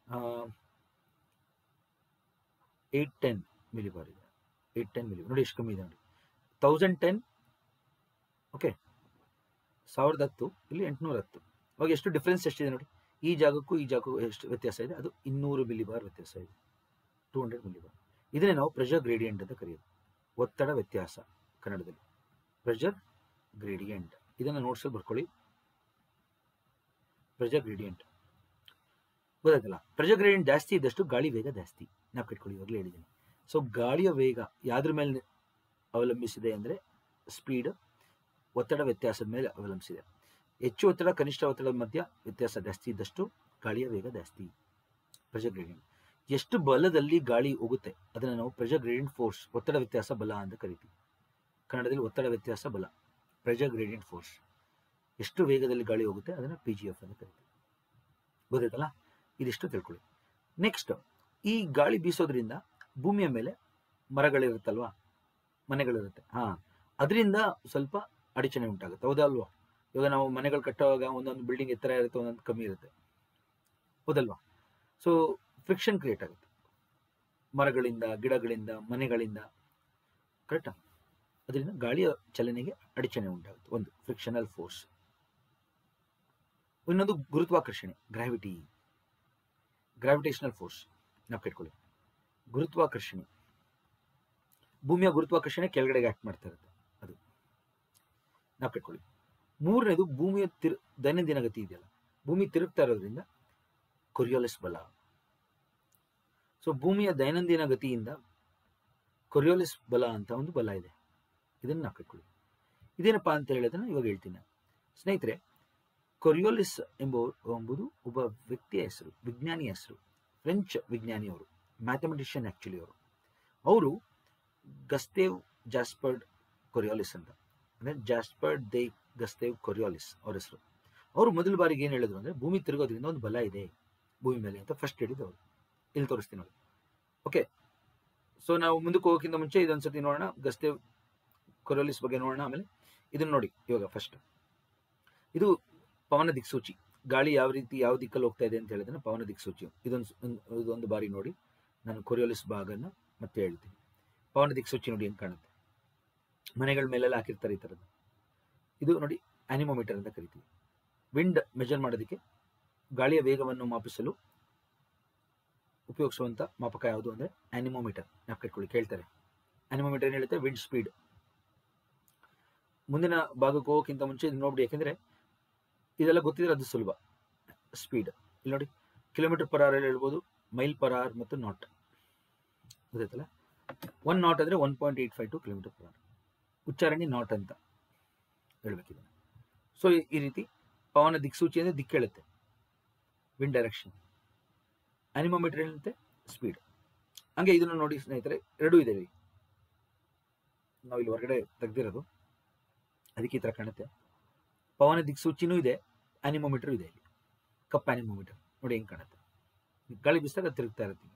eight ten millibar ಇದೆ ಏಯ್ಟ್ ಟೆನ್ ಮಿಲಿ ನೋಡಿ ಎಷ್ಟು ಕಮ್ಮಿ ಇದೆ ನೋಡಿ ತೌಸಂಡ್ ಟೆನ್ ಓಕೆ ಸಾವಿರದ ಹತ್ತು ಇಲ್ಲಿ ಎಂಟುನೂರ ಹತ್ತು ಅವಾಗ ಎಷ್ಟು ಡಿಫ್ರೆನ್ಸ್ ಎಷ್ಟಿದೆ ನೋಡಿ ಈ ಜಾಗಕ್ಕೂ ಈ ಜಾಗಕ್ಕೂ ಎಷ್ಟು ವ್ಯತ್ಯಾಸ ಇದೆ ಅದು ಇನ್ನೂರು ಮಿಲಿ ಬಾರ್ ವ್ಯತ್ಯಾಸ ಇದೆ ಟೂ ಹಂಡ್ರೆಡ್ ಮಿಲಿ ಬಾರ್ ಇದನ್ನೇ ನಾವು ಪ್ರೆಷರ್ ಗ್ರೇಡಿಯಂಟ್ ಅಂತ ಕರೆಯೋದು ಒತ್ತಡ ವ್ಯತ್ಯಾಸ ಕನ್ನಡದಲ್ಲಿ ಪ್ರೆಷರ್ ಗ್ರೇಡಿಯಂಟ್ ಇದನ್ನು ನೋಟ್ಸಲ್ಲಿ ಬರ್ಕೊಳ್ಳಿ ಪ್ರೆಷರ್ ಗ್ರೇಡಿಯಂಟ್ ಗೊತ್ತಾಯ್ತಲ್ಲ ಪ್ರೆಷರ್ ಗ್ರೇಡಿಯಂಟ್ ಜಾಸ್ತಿ ಇದ್ದಷ್ಟು ಗಾಳಿ ವೇಗ ಜಾಸ್ತಿ ನಾವು ಕಟ್ಕೊಳ್ಳಿ ಇವಾಗಲೇ ಹೇಳಿದ್ದೀನಿ ಸೊ ಗಾಳಿಯ ವೇಗ ಯಾವ್ದ್ರ ಮೇಲೆ ಅವಲಂಬಿಸಿದೆ ಅಂದರೆ ಸ್ಪೀಡ್ ಒತ್ತಡ ವ್ಯತ್ಯಾಸದ ಮೇಲೆ ಅವಲಂಬಿಸಿದೆ ಹೆಚ್ಚು ಒತ್ತಡ ಕನಿಷ್ಠ ಒತ್ತಡದ ಮಧ್ಯ ವ್ಯತ್ಯಾಸ ಜಾಸ್ತಿ ಇದ್ದಷ್ಟು ಗಾಳಿಯ ವೇಗ ಜಾಸ್ತಿ ಪ್ರೆಷರ್ ಗ್ರೇಡಿಯಂಟ್ ಎಷ್ಟು ಬಲದಲ್ಲಿ ಗಾಳಿ ಹೋಗುತ್ತೆ ಅದನ್ನು ನಾವು ಪ್ರೆಷರ್ ಗ್ರೇಡಿಯಂಟ್ ಫೋರ್ಸ್ ಒತ್ತಡ ವ್ಯತ್ಯಾಸ ಬಲ ಅಂತ ಕರಿತೀವಿ ಕನ್ನಡದಲ್ಲಿ ಒತ್ತಡ ವ್ಯತ್ಯಾಸ ಬಲ ಪ್ರೆಷರ್ ಗ್ರೇಡಿಯಂಟ್ ಫೋರ್ಸ್ ಎಷ್ಟು ವೇಗದಲ್ಲಿ ಗಾಳಿ ಹೋಗುತ್ತೆ ಅದನ್ನು ಪಿ ಜಿ ಎಫ್ ಅಂತ ಕರಿತೀವಿ ಗೊತ್ತಾಯ್ತಲ್ಲ ಇದಿಷ್ಟು ತಿಳ್ಕೊಳ್ಳಿ ನೆಕ್ಸ್ಟ್ ಈ ಗಾಳಿ ಬೀಸೋದ್ರಿಂದ ಭೂಮಿಯ ಮೇಲೆ ಮರಗಳಿರುತ್ತಲ್ವಾ ಮನೆಗಳಿರುತ್ತೆ ಹಾ ಅದರಿಂದ ಸ್ವಲ್ಪ ಅಡಚಣೆ ಉಂಟಾಗುತ್ತೆ ಹೌದಾ ಅಲ್ವಾ ಇವಾಗ ನಾವು ಮನೆಗಳು ಕಟ್ಟುವಾಗ ಒಂದೊಂದು ಬಿಲ್ಡಿಂಗ್ ಎತ್ತರ ಇರುತ್ತೆ ಒಂದೊಂದು ಕಮ್ಮಿ ಇರುತ್ತೆ ಹೌದಲ್ವಾ ಸೊ ಫ್ರಿಕ್ಷನ್ ಕ್ರಿಯೇಟ್ ಆಗುತ್ತೆ ಮರಗಳಿಂದ ಗಿಡಗಳಿಂದ ಮನೆಗಳಿಂದ ಕರೆಕ್ಟಾ ಅದರಿಂದ ಗಾಳಿಯ ಚಲನೆಗೆ ಅಡಚಣೆ ಉಂಟಾಗುತ್ತೆ ಒಂದು ಫ್ರಿಕ್ಷನಲ್ ಫೋರ್ಸ್ ಇನ್ನೊಂದು ಗುರುತ್ವಾಕರ್ಷಣೆ ಗ್ರಾವಿಟಿ ಗ್ರಾವಿಟೇಷನಲ್ ಫೋರ್ಸ್ ನಾವು ಕೆಟ್ಕೊಳ್ಳಿ ಗುರುತ್ವಾಕರ್ಷಣೆ ಭೂಮಿಯ ಗುರುತ್ವಾಕರ್ಷಣೆ ಕೆಳಗಡೆಗೆ ಆಕ್ಟ್ ಮಾಡ್ತಾ ಇರುತ್ತೆ ಅದು ನಾವು ಕೆಟ್ಕೊಳ್ಳಿ ಮೂರನೇದು ಭೂಮಿಯ ತಿರು ದೈನಂದಿನ ಗತಿ ಇದೆಯಲ್ಲ ಭೂಮಿ ತಿರುಗ್ತಾ ಇರೋದ್ರಿಂದ ಕೊರಿಯೋಲಿಸ್ ಬಲ ಸೊ ಭೂಮಿಯ ದೈನಂದಿನ ಗತಿಯಿಂದ ಕೊರಿಯೋಲಿಸ್ ಬಲ ಅಂತ ಒಂದು ಬಲ ಇದೆ ಇದನ್ನು ನಾವು ಕಟ್ಕೊಳ್ಳಿ ಇದೇನಪ್ಪ ಅಂತ ಹೇಳೋದನ್ನ ಇವಾಗ ಹೇಳ್ತೀನಿ ಸ್ನೇಹಿತರೆ ಕೊರಿಯೋಲಿಸ್ ಎಂಬ ಎಂಬುದು ಒಬ್ಬ ವ್ಯಕ್ತಿಯ ಹೆಸರು ವಿಜ್ಞಾನಿಯ ಹೆಸರು ಫ್ರೆಂಚ್ ವಿಜ್ಞಾನಿಯವರು ಮ್ಯಾಥಮೆಟಿಷಿಯನ್ ಆ್ಯಕ್ಚುಲಿ ಅವರು ಅವರು ಗಸ್ತೇವ್ ಜಾಸ್ಪರ್ಡ್ ಕೊರಿಯೋಲಿಸ್ ಅಂತ ಅಂದರೆ ಜಾಸ್ಪರ್ಡ್ ದೇ ಗಸ್ತೇವ್ ಕೊರಿಯೋಲಿಸ್ ಅವ್ರ ಹೆಸರು ಅವರು ಮೊದಲ ಬಾರಿಗೆ ಏನು ಹೇಳಿದ್ರು ಅಂದರೆ ಭೂಮಿ ತಿರುಗೋದ್ರಿಂದ ಒಂದು ಬಲ ಇದೆ ಭೂಮಿ ಮೇಲೆ ಅಂತ ಫಸ್ಟ್ ಹೇಳಿದವರು ಇಲ್ಲಿ ತೋರಿಸ್ತೀನಿ ನೋಡಿ ಓಕೆ ಸೊ ನಾವು ಮುಂದಕ್ಕೆ ಹೋಗೋಕ್ಕಿಂತ ಮುಂಚೆ ಇದೊಂದ್ಸತಿ ನೋಡೋಣ ಗಸ್ತೇವ್ ಕೊರಿಯೋಲಿಸ್ ಬಗ್ಗೆ ನೋಡೋಣ ಆಮೇಲೆ ಇದನ್ನ ನೋಡಿ ಇವಾಗ ಫಸ್ಟ್ ಇದು ಪವನ ದಿಕ್ಸೂಚಿ ಗಾಳಿ ಯಾವ ರೀತಿ ಯಾವ ದಿಕ್ಕಲ್ಲಿ ಹೋಗ್ತಾ ಇದೆ ಅಂತ ಹೇಳಿದ್ರೆ ಪವನ ದಿಕ್ಸೂಚಿ ಇದೊಂದು ಇದೊಂದು ಬಾರಿ ನೋಡಿ ನಾನು ಕೊರಿಯೋಲಿಸ್ ಭಾಗನ ಮತ್ತೆ ಹೇಳ್ತೀನಿ ಪವನ ದಿಕ್ಸೂಚಿ ನೋಡಿ ಹೆಂಗೆ ಕಾಣುತ್ತೆ ಮನೆಗಳ ಮೇಲೆಲ್ಲ ಹಾಕಿರ್ತಾರೆ ಈ ಥರದ್ದು ಇದು ನೋಡಿ ಆನಿಮೋಮೀಟರ್ ಅಂತ ಕರಿತೀವಿ ವಿಂಡ್ ಮೆಜರ್ ಮಾಡೋದಕ್ಕೆ ಗಾಳಿಯ ವೇಗವನ್ನು ಮಾಪಿಸಲು ಉಪಯೋಗಿಸುವಂಥ ಮಾಪಕ ಯಾವುದು ಅಂದರೆ ಆನಿಮೋಮೀಟರ್ ನಾವು ಕಟ್ಕೊಳ್ಳಿ ಕೇಳ್ತಾರೆ ಆನಿಮೋಮೀಟರ್ ಏನು ಹೇಳುತ್ತೆ ವಿಂಡ್ ಸ್ಪೀಡ್ ಮುಂದಿನ ಭಾಗಕ್ಕೆ ಹೋಗೋಕ್ಕಿಂತ ಮುಂಚೆ ಇದು ನೋಡ್ಬಿಡಿ ಯಾಕೆಂದರೆ ಇದೆಲ್ಲ ಗೊತ್ತಿದ್ರೆ ಅದು ಸುಲಭ ಸ್ಪೀಡ್ ಇಲ್ಲಿ ನೋಡಿ ಕಿಲೋಮೀಟರ್ ಪರ್ ಅವರ್ ಹೇಳ್ಬೋದು ಮೈಲ್ ಪರ್ ಅವರ್ ಮತ್ತು ನಾಟ್ ಗೊತ್ತಾಯ್ತಲ್ಲ ಒನ್ ನಾಟ್ ಅಂದರೆ one point eight five two kilometre per hour ಉಚ್ಚಾರಣೆ ನಾಟ್ ಅಂತ ಹೇಳ್ಬೇಕಿದೆ ಸೊ ಈ ರೀತಿ ಪವನ ದಿಕ್ಸೂಚಿ ಅಂದರೆ ದಿಕ್ಕು ಹೇಳುತ್ತೆ ವಿಂಡ್ ಡೈರೆಕ್ಷನ್ ಅನಿಮೋಮೀಟರ್ ಹೇಳುತ್ತೆ ಸ್ಪೀಡ್ ಹಂಗೆ ಇದನ್ನು ನೋಡಿ ಸ್ನೇಹಿತರೆ ಎರಡೂ ಇದೆ ಇಲ್ಲಿ ನಾವು ಇಲ್ಲಿ ಹೊರಗಡೆ ತೆಗ್ದಿರೋದು ಅದಕ್ಕೆ ಈ ಥರ ಕಾಣುತ್ತೆ ಪವನ ದಿಕ್ಸೂಚಿನೂ ಇದೆ ಆನಿಮೋಮೀಟರ್ ಇದೆ ಇಲ್ಲಿ ಕಪ್ ಆನಿಮೋಮೀಟರ್ ನೋಡಿ ಹೆಂಗೆ ಕಾಣುತ್ತೆ ಗಾಳಿ ಬಿಸಿದಾಗ ತಿರುಗ್ತಾ ಇರುತ್ತೆ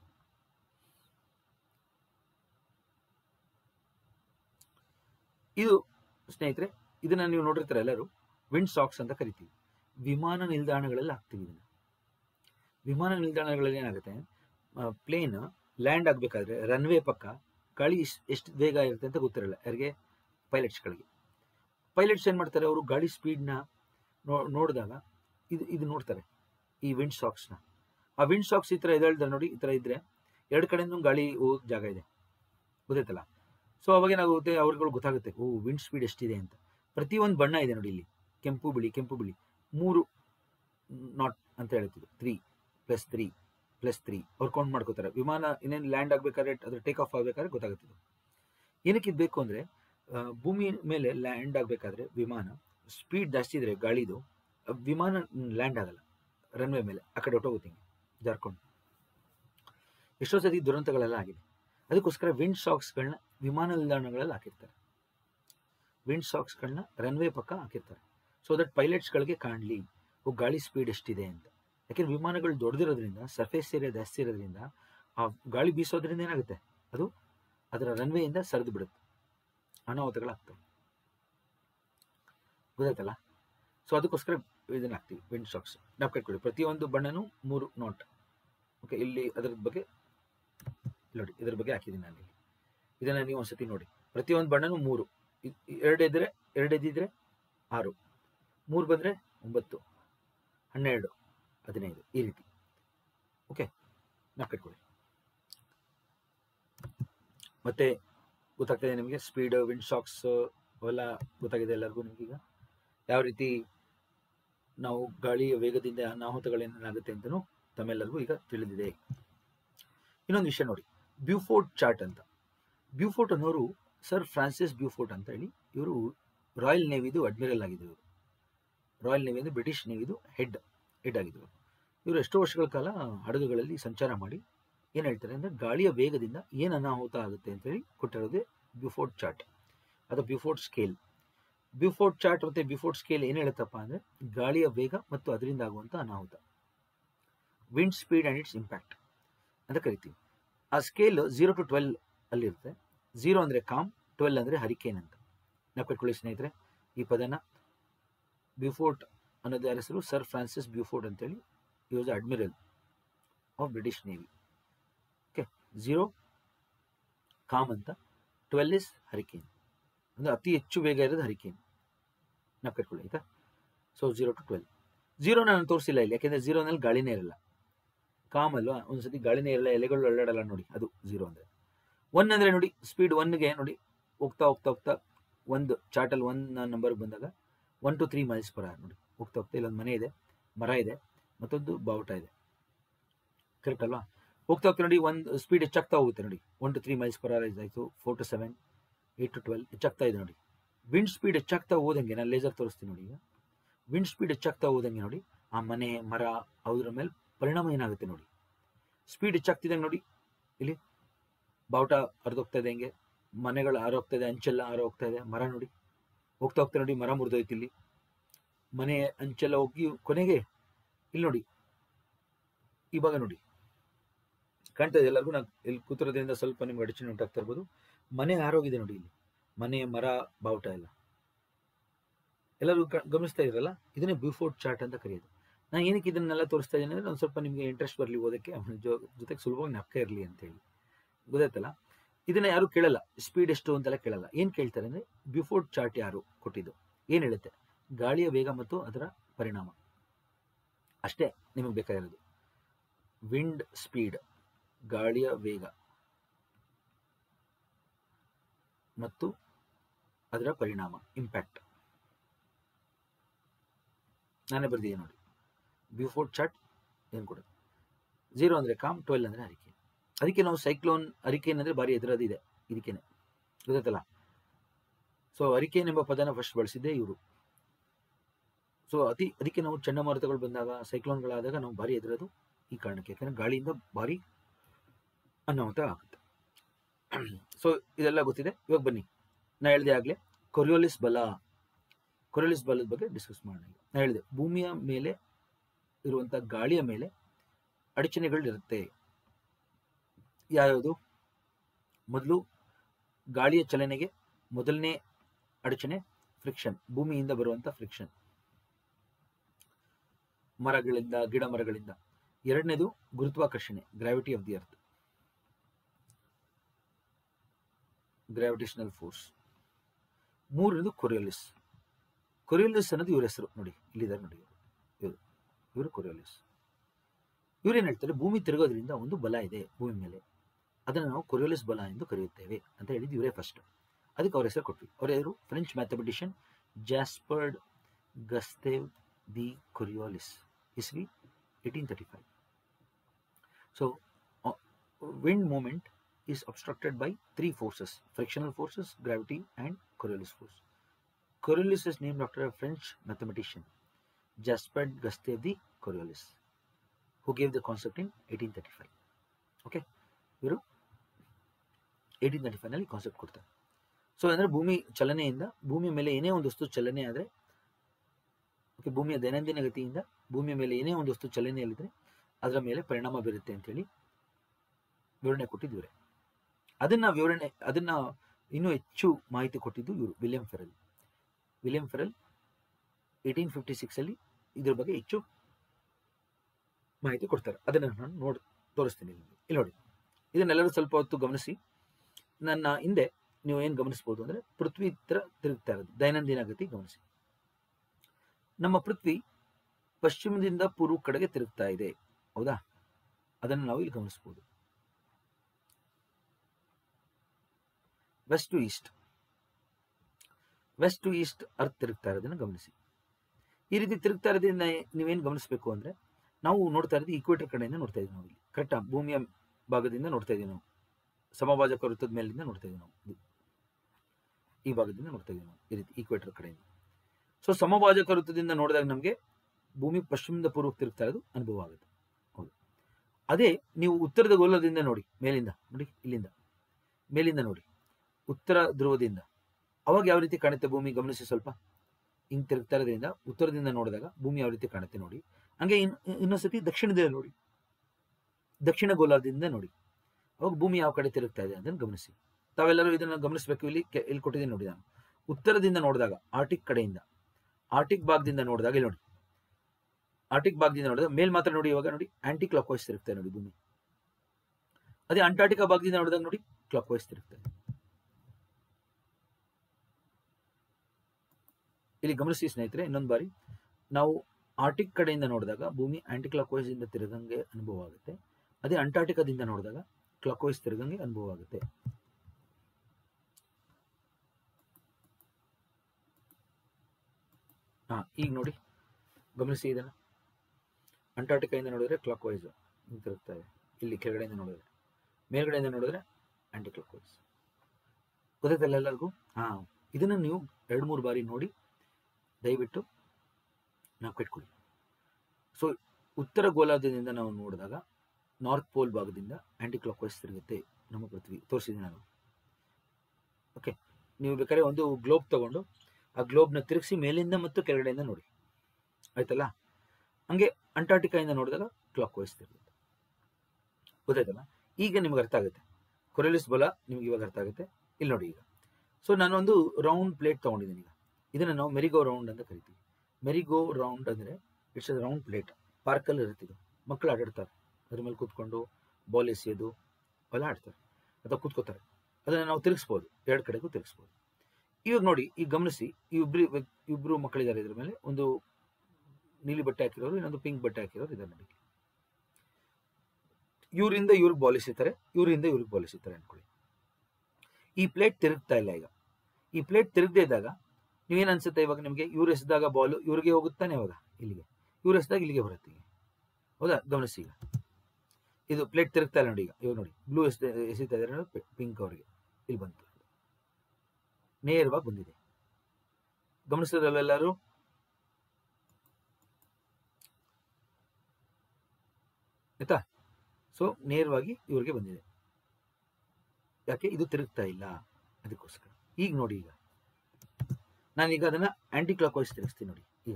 ಇದು ಸ್ನೇಹಿತರೆ ಇದನ್ನ ನೀವು ನೋಡಿರ್ತಾರೆ ಎಲ್ಲರೂ ವಿಂಡ್ ಸಾಕ್ಸ್ ಅಂತ ಕರಿತೀವಿ ವಿಮಾನ ನಿಲ್ದಾಣಗಳಲ್ಲಿ ಹಾಕ್ತೀವಿ ಇದನ್ನ ವಿಮಾನ ನಿಲ್ದಾಣಗಳಲ್ಲಿ ಏನಾಗುತ್ತೆ ಪ್ಲೇನ್ ಲ್ಯಾಂಡ್ ಆಗಬೇಕಾದ್ರೆ ರನ್ವೇ ಪಕ್ಕ ಗಾಳಿ ಎಷ್ಟು ವೇಗ ಇರುತ್ತೆ ಅಂತ ಗೊತ್ತಿರಲ್ಲ ಯಾರಿಗೆ ಪೈಲಟ್ಸ್ಗಳಿಗೆ ಪೈಲಟ್ಸ್ ಏನು ಮಾಡ್ತಾರೆ ಅವರು ಗಾಳಿ ಸ್ಪೀಡ್ನ ನೋ ನೋಡಿದಾಗ ಇದು ಇದು ನೋಡ್ತಾರೆ ಈ ವಿಂಡ್ ಸಾಕ್ಸ್ನ ಆ ವಿಂಡ್ ಸಾಕ್ಸ್ ಈ ಥರ ಎದ್ದೇಳ್ತಾರೆ ನೋಡಿ ಈ ಥರ ಇದ್ರೆ ಎರಡು ಕಡೆಯಿಂದ ಗಾಳಿ ಹೋಗಕ್ಕೆ ಜಾಗ ಇದೆ ಗೊತ್ತಾಯ್ತಲ್ಲ ಸೊ ಅವಾಗ ಏನಾಗುತ್ತೆ ಅವ್ರುಗಳು ಗೊತ್ತಾಗುತ್ತೆ ಓ ವಿಂಡ್ ಸ್ಪೀಡ್ ಎಷ್ಟಿದೆ ಅಂತ ಪ್ರತಿಯೊಂದು ಬಣ್ಣ ಇದೆ ನೋಡಿ ಇಲ್ಲಿ ಕೆಂಪು ಬಿಳಿ ಕೆಂಪು ಬಿಳಿ ಮೂರು ನಾಟ್ ಅಂತ ಹೇಳ್ತಿದ್ರು three plus three plus three ಅವ್ರು ಕೌಂಟ್ ಮಾಡ್ಕೋತಾರೆ ವಿಮಾನ ಇನ್ನೇನು ಲ್ಯಾಂಡ್ ಆಗಬೇಕಾದ್ರೆ ಅದ್ರ ಟೇಕ್ ಆಫ್ ಆಗಬೇಕಾದ್ರೆ ಗೊತ್ತಾಗುತ್ತೆ ಇದು. ಏನಕ್ಕೆ ಇದು ಬೇಕು ಅಂದರೆ ಭೂಮಿ ಮೇಲೆ ಲ್ಯಾಂಡ್ ಆಗಬೇಕಾದ್ರೆ ವಿಮಾನ ಸ್ಪೀಡ್ ಜಾಸ್ತಿ ಇದ್ರೆ ಗಾಳಿದು ಆ ವಿಮಾನ ಲ್ಯಾಂಡ್ ಆಗಲ್ಲ ರನ್ವೇ ಮೇಲೆ ಆ ಕಡೆ ಹೊಟ್ಟೋಗುತ್ತೆ ಹಿಂಗೆ ಜಾರ್ಕೊಂಡು ಎಷ್ಟೋ ಸತಿ ದುರಂತಗಳೆಲ್ಲ ಆಗಿದೆ ಅದಕ್ಕೋಸ್ಕರ ವಿಂಡ್ ಸಾಕ್ಸ್ಗಳನ್ನ ವಿಮಾನ ನಿಲ್ದಾಣಗಳಲ್ಲಿ ಹಾಕಿರ್ತಾರೆ ವಿಂಡ್ ಸಾಕ್ಸ್ಗಳನ್ನ ರನ್ವೇ ಪಕ್ಕ ಹಾಕಿರ್ತಾರೆ ಸೊ ದಟ್ ಪೈಲಟ್ಸ್ಗಳಿಗೆ ಕಾಣಲಿ ಓ ಗಾಳಿ ಸ್ಪೀಡ್ ಎಷ್ಟಿದೆ ಅಂತ ಯಾಕೆಂದ್ರೆ ವಿಮಾನಗಳು ದೊಡ್ಡದಿರೋದ್ರಿಂದ ಸರ್ಫೇಸ್ ಏರಿಯಾ ಜಾಸ್ತಿ ಇರೋದ್ರಿಂದ ಆ ಗಾಳಿ ಬೀಸೋದ್ರಿಂದ ಏನಾಗುತ್ತೆ ಅದು ಅದರ ರನ್ವೇಯಿಂದ ಸರಿದು ಬಿಡುತ್ತೆ ಅನಾಹುತಗಳಾಗ್ತವೆ ಗೊತ್ತಾಯ್ತಲ್ಲ ಸೊ ಅದಕ್ಕೋಸ್ಕರ ಇದನ್ನ ಹಾಕ್ತೀವಿ ವಿಂಡ್ ಸಾಕ್ಸ್ ನಾವು ಕಟ್ಕೊಳ್ಳಿ ಪ್ರತಿಯೊಂದು ಬಣ್ಣನೂ ಮೂರು ನೋಟ್ ಓಕೆ ಇಲ್ಲಿ ಅದ್ರ ಬಗ್ಗೆ ನೋಡಿ ಇದ್ರ ಬಗ್ಗೆ ಹಾಕಿದ್ದೀನಿ ನಾನು ಇಲ್ಲಿ ಇದನ್ನ ನೀವು ಒಂದ್ಸತಿ ನೋಡಿ ಪ್ರತಿಯೊಂದು ಬಣ್ಣನೂ ಮೂರು ಇ- ಎರಡು ಇದ್ರೆ ಎರಡು ಇದ್ದಿದ್ರೆ ಆರು ಮೂರು ಬಂದ್ರೆ ಒಂಬತ್ತು ಹನ್ನೆರಡು ಹದಿನೈದು ಈ ರೀತಿ ಓಕೆ ನಾವು ಕಟ್ಕೊಳ್ಳಿ ಮತ್ತೆ ಗೊತ್ತಾಗ್ತದೆ ನಿಮಗೆ ಸ್ಪೀಡ್ ವಿಂಡ್ ಶಾಕ್ಸ್ ಅವೆಲ್ಲ ಗೊತ್ತಾಗಿದೆ ಎಲ್ಲರಿಗೂ ನಿಮ್ಗೀಗ ಯಾವ ರೀತಿ ನಾವು ಗಾಳಿಯ ವೇಗದಿಂದ ಅನಾಹುತಗಳೇನಾಗುತ್ತೆ ಅಂತಲೂ ತಮ್ಮೆಲ್ಲರಿಗೂ ಈಗ ತಿಳಿದಿದೆ ಇನ್ನೊಂದು ವಿಷಯ ನೋಡಿ ಬ್ಯೂಫೋರ್ಟ್ ಚಾರ್ಟ್ ಅಂತ ಬ್ಯೂಫೋರ್ಟ್ ಅನ್ನೋರು ಸರ್ ಫ್ರಾನ್ಸಿಸ್ ಬ್ಯೂಫೋರ್ಟ್ ಅಂತ ಹೇಳಿ ಇವರು ರಾಯಲ್ ನೇವಿದು ಅಡ್ಮಿರಲ್ ಆಗಿದ್ರು ರಾಯಲ್ ನೇವಿ ಅಂದರೆ ಬ್ರಿಟಿಷ್ ನೇವಿದು ಹೆಡ್ ಹೆಡ್ ಆಗಿದ್ರು ಇವರು ಎಷ್ಟೋ ವರ್ಷಗಳ ಕಾಲ ಹಡಗುಗಳಲ್ಲಿ ಸಂಚಾರ ಮಾಡಿ ಏನು ಹೇಳ್ತಾರೆ ಅಂದರೆ ಗಾಳಿಯ ವೇಗದಿಂದ ಏನು ಅನಾಹುತ ಆಗುತ್ತೆ ಅಂತೇಳಿ ಕೊಟ್ಟಿರೋದೇ ಬ್ಯೂಫೋರ್ಟ್ ಚಾರ್ಟ್ ಅದು ಬ್ಯೂಫೋರ್ಟ್ ಸ್ಕೇಲ್ ಬ್ಯೂಫೋರ್ಟ್ ಚಾರ್ಟ್ ಮತ್ತು ಬ್ಯೂಫೋರ್ಟ್ ಸ್ಕೇಲ್ ಏನು ಹೇಳುತ್ತಪ್ಪ ಅಂದರೆ ಗಾಳಿಯ ವೇಗ ಮತ್ತು ಅದರಿಂದ ಆಗುವಂಥ ಅನಾಹುತ wind speed and its impact ಅಂತ ಕರಿತೀವಿ ಆ ಸ್ಕೇಲ್ ಝೀರೋ ಟು ಟ್ವೆಲ್ ಅಲ್ಲಿರುತ್ತೆ ಝೀರೋ ಅಂದರೆ ಕಾಮ್ ಟ್ವೆಲ್ ಅಂದರೆ ಹರಿಕೇನ್ ಅಂತ ನಾವು ಕಟ್ಕೊಳ್ಳಿ ಸ್ನೇಹಿತರೆ ಈ ಪದನ ಬ್ಯೂಫೋರ್ಟ್ ಅನ್ನೋದು ಯಾರ ಹೆಸರು ಸರ್ ಫ್ರಾನ್ಸಿಸ್ ಬ್ಯೂಫೋರ್ಟ್ ಅಂತೇಳಿ ಈ was admiral of British navy okay zero calm ಅಂತ ಟ್ವೆಲ್ ಇಸ್ ಹರಿಕೇನ್ ಅಂದರೆ ಅತಿ ಹೆಚ್ಚು ವೇಗ ಇರೋದು ಹರಿಕೇನ್ ನಾವು ಕಟ್ಕೊಳ್ಳಿ ಆಯ್ತಾ so zero to twelve zero ನಾನು ತೋರಿಸಿಲ್ಲ ಇಲ್ಲಿ ಯಾಕೆಂದರೆ ಝೀರೋನಲ್ಲಿ ಗಾಳಿನೇ ಇರಲ್ಲ ಕಾಮ್ ಅಲ್ವಾ ಒಂದ್ಸತಿ ಗಾಳಿನೇ ಇರಲ್ಲ ಎಲೆಗಳು ಅಲ್ಲಾಡಲ್ಲ ನೋಡಿ ಅದು ಝೀರೋ ಅಂದರೆ ಒನ್ ಅಂದರೆ ನೋಡಿ ಸ್ಪೀಡ್ ಒನ್ಗೆ ನೋಡಿ ಹೋಗ್ತಾ ಹೋಗ್ತಾ ಹೋಗ್ತಾ ಒಂದು ಚಾರ್ಟಲ್ಲಿ ಒನ್ ನಂಬರ್ ಬಂದಾಗ one two three miles per hour ನೋಡಿ ಹೋಗ್ತಾ ಹೋಗ್ತಾ ಇಲ್ಲೊಂದು ಮನೆ ಇದೆ ಮರ ಇದೆ ಮತ್ತೊಂದು ಬಾವುಟ ಇದೆ ಕರೆಕ್ಟ್ ಅಲ್ವಾ ಹೋಗ್ತಾ ಹೋಗ್ತಾ ನೋಡಿ ಒಂದು ಸ್ಪೀಡ್ ಹೆಚ್ಚಾಗ್ತಾ ಹೋಗುತ್ತೆ ನೋಡಿ one two three miles per hour ಆಯಿತು four to seven eight to twelve ಹೆಚ್ಚಾಗ್ತಾ ಇದೆ ನೋಡಿ ವಿಂಡ್ ಸ್ಪೀಡ್ ಹೆಚ್ಚಾಗ್ತಾ ಹೋದಂಗೆ ನಾನು ಲೇಸರ್ ತೋರಿಸ್ತೀನಿ ನೋಡಿ ಈಗ ವಿಂಡ್ ಸ್ಪೀಡ್ ಹೆಚ್ಚಾಗ್ತಾ ಹೋದಂಗೆ ನೋಡಿ ಆ ಮನೆ ಮರ ಅದ್ರ ಮೇಲೆ ಪರಿಣಾಮ ಏನಾಗುತ್ತೆ ನೋಡಿ ಸ್ಪೀಡ್ ಹೆಚ್ಚಾಗ್ತಿದ್ದಂಗೆ ನೋಡಿ ಇಲ್ಲಿ ಬಾವುಟ ಹರಿದೋಗ್ತಾ ಇದೆ ಹೆಂಗೆ ಮನೆಗಳು ಹಾರೋಗ್ತಾ ಇದೆ ಅಂಚೆಲ್ಲ ಹಾರೋಗ್ತಾ ಇದೆ ಮರ ನೋಡಿ ಹೋಗ್ತಾ ಹೋಗ್ತಾ ನೋಡಿ ಮರ ಮುರಿದೋಯ್ತು ಇಲ್ಲಿ ಮನೆ ಅಂಚೆಲ್ಲ ಹೋಗಿ ಕೊನೆಗೆ ಇಲ್ಲಿ ನೋಡಿ ಇವಾಗ ನೋಡಿ ಕಾಣ್ತಾ ಇದೆ ಎಲ್ಲರಿಗೂ ನಾನು ಇಲ್ಲಿ ಕೂತಿರೋದ್ರಿಂದ ಸ್ವಲ್ಪ ನಿಮ್ಗೆ ಅಡಚಣೆ ಉಂಟಾಗ್ತಾ ಇರ್ಬೋದು ಮನೆ ಆರೋಗಿದೆ ನೋಡಿ ಇಲ್ಲಿ ಮನೆ ಮರ ಬಾವುಟ ಎಲ್ಲ ಎಲ್ಲರೂ ಗ- ಗಮನಿಸ್ತಾ ಇದ್ರಲ್ಲ ಇದನ್ನೇ ಬ್ಯೂಫೋರ್ಟ್ ಚಾರ್ಟ್ ಅಂತ ಕರೆಯೋದು ನಾನು ಏನಕ್ಕೆ ಇದನ್ನೆಲ್ಲ ತೋರಿಸ್ತಾ ಇದ್ದೀನಿ ಅಂದರೆ ಒಂದು ಸ್ವಲ್ಪ ನಿಮಗೆ ಇಂಟ್ರೆಸ್ಟ್ ಬರಲಿ ಓದಕ್ಕೆ ಆಮೇಲೆ ಜೊ ಜೊತೆಗೆ ಸುಲಭವಾಗಿ ಜ್ಞಾಪಕ ಇರಲಿ ಅಂತೇಳಿ ಗೊತ್ತಾಯ್ತಲ್ಲ ಇದನ್ನ ಯಾರು ಕೇಳಲ್ಲ ಸ್ಪೀಡ್ ಎಷ್ಟು ಅಂತೆಲ್ಲ ಕೇಳಲ್ಲ ಏನು ಕೇಳ್ತಾರೆ ಅಂದರೆ ಬ್ಯೂಫೋರ್ಟ್ ಚಾರ್ಟ್ ಯಾರು ಕೊಟ್ಟಿದ್ದು ಏನು ಹೇಳುತ್ತೆ ಗಾಳಿಯ ವೇಗ ಮತ್ತು ಅದರ ಪರಿಣಾಮ ಅಷ್ಟೇ ನಿಮಗೆ ಬೇಕಾಗಿರೋದು ವಿಂಡ್ ಸ್ಪೀಡ್ ಗಾಳಿಯ ವೇಗ ಮತ್ತು ಅದರ ಪರಿಣಾಮ ಇಂಪ್ಯಾಕ್ಟ್ ನಾನೇ ಬರ್ದಿದ್ದೀನಿ ನೋಡಿ ಬ್ಯೂಫೋರ್ಟ್ ಚಾರ್ಟ್ ಏನು ಕೊಡುತ್ತೆ ಝೀರೋ ಅಂದರೆ ಕಾಮ್ ಟ್ವೆಲ್ ಅಂದರೆ ಹರಿಕೇನ್ ಅದಕ್ಕೆ ನಾವು ಸೈಕ್ಲೋನ್ ಹರಿಕೇನ್ ಅಂದರೆ ಭಾರಿ ಎದುರದಿದೆ ಇದಕ್ಕೇನೆ ಗೊತ್ತಾಯ್ತಲ್ಲ ಸೊ ಹರಿಕೇನ್ ಎಂಬ ಪದನ ಫಸ್ಟ್ ಬಳಸಿದ್ದೆ ಇವರು ಸೊ ಅತಿ ಅದಕ್ಕೆ ನಾವು ಚಂಡಮಾರುತಗಳು ಬಂದಾಗ ಸೈಕ್ಲೋನ್ಗಳಾದಾಗ ನಾವು ಭಾರಿ ಎದುರೋದು ಈ ಕಾರಣಕ್ಕೆ ಯಾಕಂದರೆ ಗಾಳಿಯಿಂದ ಭಾರಿ ಅನಾಹುತ ಆಗುತ್ತೆ ಸೊ ಇದೆಲ್ಲ ಗೊತ್ತಿದೆ ಇವಾಗ ಬನ್ನಿ ನಾ ಹೇಳಿದೆ ಆಗಲೇ ಕೊರಿಯೋಲಿಸ್ ಬಲ ಕೊರಿಯೋಲಿಸ್ ಬಲದ ಬಗ್ಗೆ ಡಿಸ್ಕಸ್ ಮಾಡೋಣ ಈಗ. ನಾ ಹೇಳಿದೆ ಭೂಮಿಯ ಮೇಲೆ ಇರುವಂಥ ಗಾಳಿಯ ಮೇಲೆ ಅಡಚಣೆಗಳಿರುತ್ತೆ ಯಾವ್ಯಾವುದು ಮೊದಲು ಗಾಳಿಯ ಚಲನೆಗೆ ಮೊದಲನೇ ಅಡಚಣೆ ಫ್ರಿಕ್ಷನ್ ಭೂಮಿಯಿಂದ ಬರುವಂಥ ಫ್ರಿಕ್ಷನ್ ಮರಗಳಿಂದ ಗಿಡ ಮರಗಳಿಂದ ಎರಡನೇದು ಗುರುತ್ವಾಕರ್ಷಣೆ gravity of the earth gravitational force ಮೂರನೇದು ಕೊರಿಯೋಲಿಸ್ ಕೊರಿಯೋಲಿಸ್ ಅನ್ನೋದು ಇವ್ರ ಹೆಸರು ನೋಡಿ ಇಲ್ಲಿದ್ದಾರೆ ನೋಡಿ ಇವರು ಇವರು ಕೊರಿಯೋಲಿಸ್ ಇವ್ರು ಏನ್ ಹೇಳ್ತಾರೆ ಭೂಮಿ ತಿರುಗೋದ್ರಿಂದ ಒಂದು ಬಲ ಇದೆ ಭೂಮಿ ಮೇಲೆ ಅದನ್ನು ನಾವು ಕೊರಿಯೋಲಿಸ್ ಬಲ ಎಂದು ಕರೆಯುತ್ತೇವೆ ಅಂತ ಹೇಳಿದ್ದು ಇವರೇ ಫಸ್ಟ್ ಅದಕ್ಕೆ ಅವ್ರ ಹೆಸರು ಕೊಟ್ವಿ ಅವ್ರ ಹೆಸರು French mathematician Gaspard Gustave de Coriolis ಇಸ್ವಿ eighteen thirty five so wind movement is obstructed by three forces frictional forces gravity and coriolis force coriolis is named after a french mathematician jasper gustave de coriolis who gave the concept in 1835 okay ಇವರು eighteen thirty ಫೈವ್ನಲ್ಲಿ concept ಕೊಡ್ತಾರೆ so ಅಂದರೆ ಭೂಮಿ ಚಲನೆಯಿಂದ ಭೂಮಿಯ ಮೇಲೆ ಏನೇ ಒಂದು ವಸ್ತು ಚಲನೆ ಆದರೆ ಓಕೆ ಭೂಮಿಯ ದೈನಂದಿನ ಗತಿಯಿಂದ ಭೂಮಿಯ ಮೇಲೆ ಏನೇ ಒಂದು ವಸ್ತು ಚಲನೆಯಲ್ಲಿದ್ದರೆ ಅದರ ಮೇಲೆ ಪರಿಣಾಮ ಬೀರುತ್ತೆ ಅಂತೇಳಿ ವಿವರಣೆ ಕೊಟ್ಟಿದ್ದು ಅದನ್ನ ವಿವರಣೆ ಅದನ್ನ ಇನ್ನೂ ಹೆಚ್ಚು ಮಾಹಿತಿ ಕೊಟ್ಟಿದ್ದು ಇವರು William Ferrel William Ferrel eighteen fifty ಸಿಕ್ಸಲ್ಲಿ ಇದ್ರ ಬಗ್ಗೆ ಹೆಚ್ಚು ಮಾಹಿತಿ ಕೊಡ್ತಾರೆ ಅದನ್ನು ನಾನು ನೋಡಿ ತೋರಿಸ್ತೀನಿ ನಿಮಗೆ ಇಲ್ಲಿ ನೋಡಿ ಇದನ್ನೆಲ್ಲರೂ ಸ್ವಲ್ಪ ಹೊತ್ತು ಗಮನಿಸಿ ನನ್ನ ಹಿಂದೆ ನೀವು ಏನು ಗಮನಿಸ್ಬೋದು ಅಂದರೆ ಪೃಥ್ವಿ ಹತ್ರ ತಿರುಗ್ತಾ ಇರೋದು ದೈನಂದಿನ ಗತಿ ಗಮನಿಸಿ ನಮ್ಮ ಪೃಥ್ವಿ ಪಶ್ಚಿಮದಿಂದ ಪೂರ್ವ ಕಡೆಗೆ ತಿರುಗ್ತಾ ಇದೆ ಹೌದಾ ಅದನ್ನು ನಾವು ಇಲ್ಲಿ ಗಮನಿಸ್ಬೋದು west to east west to east earth ತಿರುಗ್ತಾ ಇರೋದನ್ನು ಗಮನಿಸಿ ಈ ರೀತಿ ತಿರುಗ್ತಾ ಇರೋದ್ರಿಂದ ನೀವೇನು ಗಮನಿಸಬೇಕು ಅಂದರೆ ನಾವು ನೋಡ್ತಾ ಇರೋದು ಈಕ್ವೇಟರ್ ಕಡೆಯಿಂದ ನೋಡ್ತಾ ಇದ್ದೀವಿ ನಾವು ಇಲ್ಲಿ ಕರೆಕ್ಟಾ ಭೂಮಿಯ ಭಾಗದಿಂದ ನೋಡ್ತಾ ಇದ್ದೀವಿ ನಾವು ಸಮಭಾಜಕ ವೃತ್ತದ ಮೇಲಿಂದ ನೋಡ್ತಾ ಇದ್ದೀವಿ ನಾವು ಇದು. ಈ ಭಾಗದಿಂದ ನೋಡ್ತಾ ಇದ್ದೀವಿ ನಾವು ಈ ರೀತಿ ಈಕ್ವೇಟರ್ ಕಡೆಯಿಂದ ಸೊ ಸಮಭಾಜಕ ವೃತ್ತದಿಂದ ನೋಡಿದಾಗ ನಮಗೆ ಭೂಮಿ ಪಶ್ಚಿಮದಿಂದ ಪೂರ್ವಕ್ಕೆ ತಿರುಗ್ತಾ ಇರೋದು ಅನುಭವ ಆಗುತ್ತೆ ಹೌದು ಅದೇ ನೀವು ಉತ್ತರದ ಗೋಲದಿಂದ ನೋಡಿ ಮೇಲಿಂದ ನೋಡಿ ಇಲ್ಲಿಂದ ಮೇಲಿಂದ ನೋಡಿ ಉತ್ತರ ಧ್ರುವದಿಂದ ಅವಾಗ ಯಾವ ರೀತಿ ಕಾಣುತ್ತೆ ಭೂಮಿ ಗಮನಿಸಿ ಸ್ವಲ್ಪ ಹಿಂಗ್ ತಿರುಗ್ತಾ ಇರೋದ್ರಿಂದ ಉತ್ತರದಿಂದ ನೋಡಿದಾಗ ಭೂಮಿ ಯಾವ ರೀತಿ ಕಾಣುತ್ತೆ ನೋಡಿ ಹಂಗೆ ಇನ್ ಇನ್ನೊಂದ್ಸತಿ ದಕ್ಷಿಣದಿಂದ ನೋಡಿ ದಕ್ಷಿಣ ಗೋಲಾರ್ಧದಿಂದ ನೋಡಿ ಅವಾಗ ಭೂಮಿ ಯಾವ ಕಡೆ ತಿರುಗ್ತಾ ಇದೆ ಅಂತ ಗಮನಿಸಿ ತಾವೆಲ್ಲರೂ ಇದನ್ನ ಗಮನಿಸಬೇಕು ಇಲ್ಲಿ ಕೆ- ಇಲ್ಲಿ ಕೊಟ್ಟಿದ್ದೀನಿ ನೋಡಿ ನಾನು ಉತ್ತರದಿಂದ ನೋಡಿದಾಗ ಆರ್ಟಿಕ್ ಕಡೆಯಿಂದ ಆರ್ಟಿಕ್ ಭಾಗದಿಂದ ನೋಡಿದಾಗ ಇಲ್ಲಿ ನೋಡಿ ಆರ್ಟಿಕ್ ಭಾಗದಿಂದ ನೋಡಿದಾಗ ಮೇಲ್ ಮಾತ್ರ ನೋಡಿ ಇವಾಗ ನೋಡಿ ಆಂಟಿ ಕ್ಲಾಕ್ ವೈಸ್ ತಿರುಗ್ತಾ ಇದೆ ನೋಡಿ ಭೂಮಿ ಅದೇ ಅಂಟಾರ್ಟಿಕಾ ಭಾಗದಿಂದ ನೋಡಿದಾಗ ನೋಡಿ ಕ್ಲಾಕ್ ವೈಸ್ ತಿರುಗ್ತಾ ಇದೆ ಇಲ್ಲಿ ಗಮನಿಸಿ ಸ್ನೇಹಿತರೆ ಇನ್ನೊಂದು ಬಾರಿ ನಾವು ಆರ್ಟಿಕ್ ಕಡೆಯಿಂದ ನೋಡಿದಾಗ ಭೂಮಿ ಆಂಟಿ ಕ್ಲಾಕ್ ವೈಸ್ ಇಂದ ತಿರುಗಂಗೆ ಅನುಭವ ಆಗುತ್ತೆ ಅದೇ ಅಂಟಾರ್ಟಿಕಾದಿಂದ ನೋಡಿದಾಗ ಕ್ಲಾಕ್ ವೈಸ್ ತಿರುಗಂಗೆ ಅನುಭವ ಆಗುತ್ತೆ ಹಾ ಈಗ ನೋಡಿ ಗಮನಿಸಿ ಇದನ್ನ ಅಂಟಾರ್ಟಿಕಾಯಿಂದ ನೋಡಿದ್ರೆ ಕ್ಲಾಕ್ ವೈಸ್ ತಿರುಗ್ತಾ ಇದೆ ಇಲ್ಲಿ ಕೆಳಗಡೆಯಿಂದ ನೋಡಿದ್ರೆ ಮೇಲ್ಗಡೆಯಿಂದ ನೋಡಿದ್ರೆ ಆಂಟಿ ಕ್ಲಾಕ್ ವೈಸ್ ಗೊತ್ತಾಯ್ತಲ್ಲ ಎಲ್ಲರಿಗೂ ಹಾ ಇದನ್ನ ನೀವು ಎರಡು ಮೂರು ಬಾರಿ ನೋಡಿ ದಯವಿಟ್ಟು ನಾವು ಕಟ್ಕೊಳ್ಳಿ ಸೊ ಉತ್ತರ ಗೋಲಾರ್ಧದಿಂದ ನಾವು ನೋಡಿದಾಗ ನಾರ್ತ್ ಪೋಲ್ ಭಾಗದಿಂದ ಆಂಟಿ ಕ್ಲಾಕ್ ವೈಸ್ ತಿರುಗುತ್ತೆ ನಮ್ಮ ಪೃಥ್ವಿ ತೋರಿಸಿದ್ದೀನಿ ನಾನು ಓಕೆ ನೀವು ಬೇಕಾದ್ರೆ ಒಂದು ಗ್ಲೋಬ್ ತಗೊಂಡು ಆ ಗ್ಲೋಬ್ನ ತಿರುಗಿಸಿ ಮೇಲಿಂದ ಮತ್ತು ಕೆಳಗಡೆಯಿಂದ ನೋಡಿ ಆಯ್ತಲ್ಲ ಹಂಗೆ ಅಂಟಾರ್ಟಿಕಾಯಿಂದ ನೋಡಿದಾಗ ಕ್ಲಾಕ್ ವೈಸ್ ತಿರುಗುತ್ತೆ ಗೊತ್ತಾಯ್ತಲ್ಲ ಈಗ ನಿಮ್ಗೆ ಅರ್ಥ ಆಗುತ್ತೆ ಕೊರೆಲಿಸ್ ಬಲ ನಿಮ್ಗೆ ಇವಾಗ ಅರ್ಥ ಆಗುತ್ತೆ ಇಲ್ಲಿ ನೋಡಿ ಈಗ ಸೊ ನಾನೊಂದು ರೌಂಡ್ ಪ್ಲೇಟ್ ತೊಗೊಂಡಿದ್ದೀನಿ ಈಗ ಇದನ್ನು ನಾವು ಮೆರಿಗೋ ರೌಂಡ್ ಅಂತ ಕರಿತೀವಿ ಮೆರಿಗೋ ರೌಂಡ್ ಅಂದರೆ ಇಟ್ಸ್ ಅ ರೌಂಡ್ ಪ್ಲೇಟ್ ಪಾರ್ಕಲ್ಲಿ ಇರುತ್ತೆ ಇದು ಮಕ್ಕಳು ಆಟಾಡ್ತಾರೆ ಅದ್ರ ಮೇಲೆ ಕೂತ್ಕೊಂಡು ಬಾಲ್ ಎಸೆಯೋದು ಎಲ್ಲ ಆಡ್ತಾರೆ ಅಥವಾ ಕೂತ್ಕೋತಾರೆ ಅದನ್ನು ನಾವು ತಿರುಗಿಸ್ಬೋದು ಎರಡು ಕಡೆಗೂ ತಿರುಗಿಸ್ಬೋದು ಇವಾಗ ನೋಡಿ ಈಗ ಗಮನಿಸಿ ಇಬ್ರು ಇಬ್ರು ಮಕ್ಕಳಿದ್ದಾರೆ ಇದ್ರ ಮೇಲೆ ಒಂದು ನೀಲಿ ಬಟ್ಟೆ ಹಾಕಿರೋರು ಇನ್ನೊಂದು ಪಿಂಕ್ ಬಟ್ಟೆ ಹಾಕಿರೋರು ಇದ್ದಾರೆ ನೋಡಿ ಇವರಿಂದ ಇವ್ರಿಗೆ ಬಾಲ್ ಎಸಿತಾರೆ ಇವರಿಂದ ಇವ್ರಿಗೆ ಬಾಲ್ ಎಸಿತಾರೆ ಅನ್ಕೊಳ್ಳಿ ಈ ಪ್ಲೇಟ್ ತಿರುಗ್ತಾ ಇಲ್ಲ ಈಗ ಈ ಪ್ಲೇಟ್ ತಿರುಗದೇ ಇದ್ದಾಗ ನೀವೇನು ಅನ್ಸುತ್ತೆ ಇವಾಗ ನಿಮಗೆ ಇವ್ರು ಎಸೆದಾಗ ಬಾಲು ಇವ್ರಿಗೆ ಹೋಗುತ್ತಾನೆ ಇವಾಗ ಇಲ್ಲಿಗೆ ಇವ್ರು ಎಸೆದಾಗ ಇಲ್ಲಿಗೆ ಬರುತ್ತೆ ಈಗ ಹೌದಾ ಗಮನಿಸಿ ಈಗ ಇದು ಪ್ಲೇಟ್ ತಿರುಗ್ತಾ ಇಲ್ಲ ನೋಡಿ ಈಗ ಇವಾಗ ನೋಡಿ ಬ್ಲೂ ಎಸ್ ಎಸಿತಾ ಇದ್ದಾರೆ ಪಿಂಕ್ ಅವರಿಗೆ ಇಲ್ಲಿ ಬಂತು ನೇರವಾಗಿ ಬಂದಿದೆ ಗಮನಿಸಿದ್ರಲ್ಲ ಎಲ್ಲರೂ ಆಯ್ತಾ ಸೊ ನೇರವಾಗಿ ಇವ್ರಿಗೆ ಬಂದಿದೆ ಯಾಕೆ ಇದು ತಿರುಗ್ತಾ ಇಲ್ಲ ಅದಕ್ಕೋಸ್ಕರ ಈಗ ನೋಡಿ ಈಗ ನಾನೀಗ ಅದನ್ನ ಆಂಟಿ ಕ್ಲಾಕ್ ವೈಸ್ ತಿರುಗಿಸ್ತೀನಿ ನೋಡಿ ಈಗ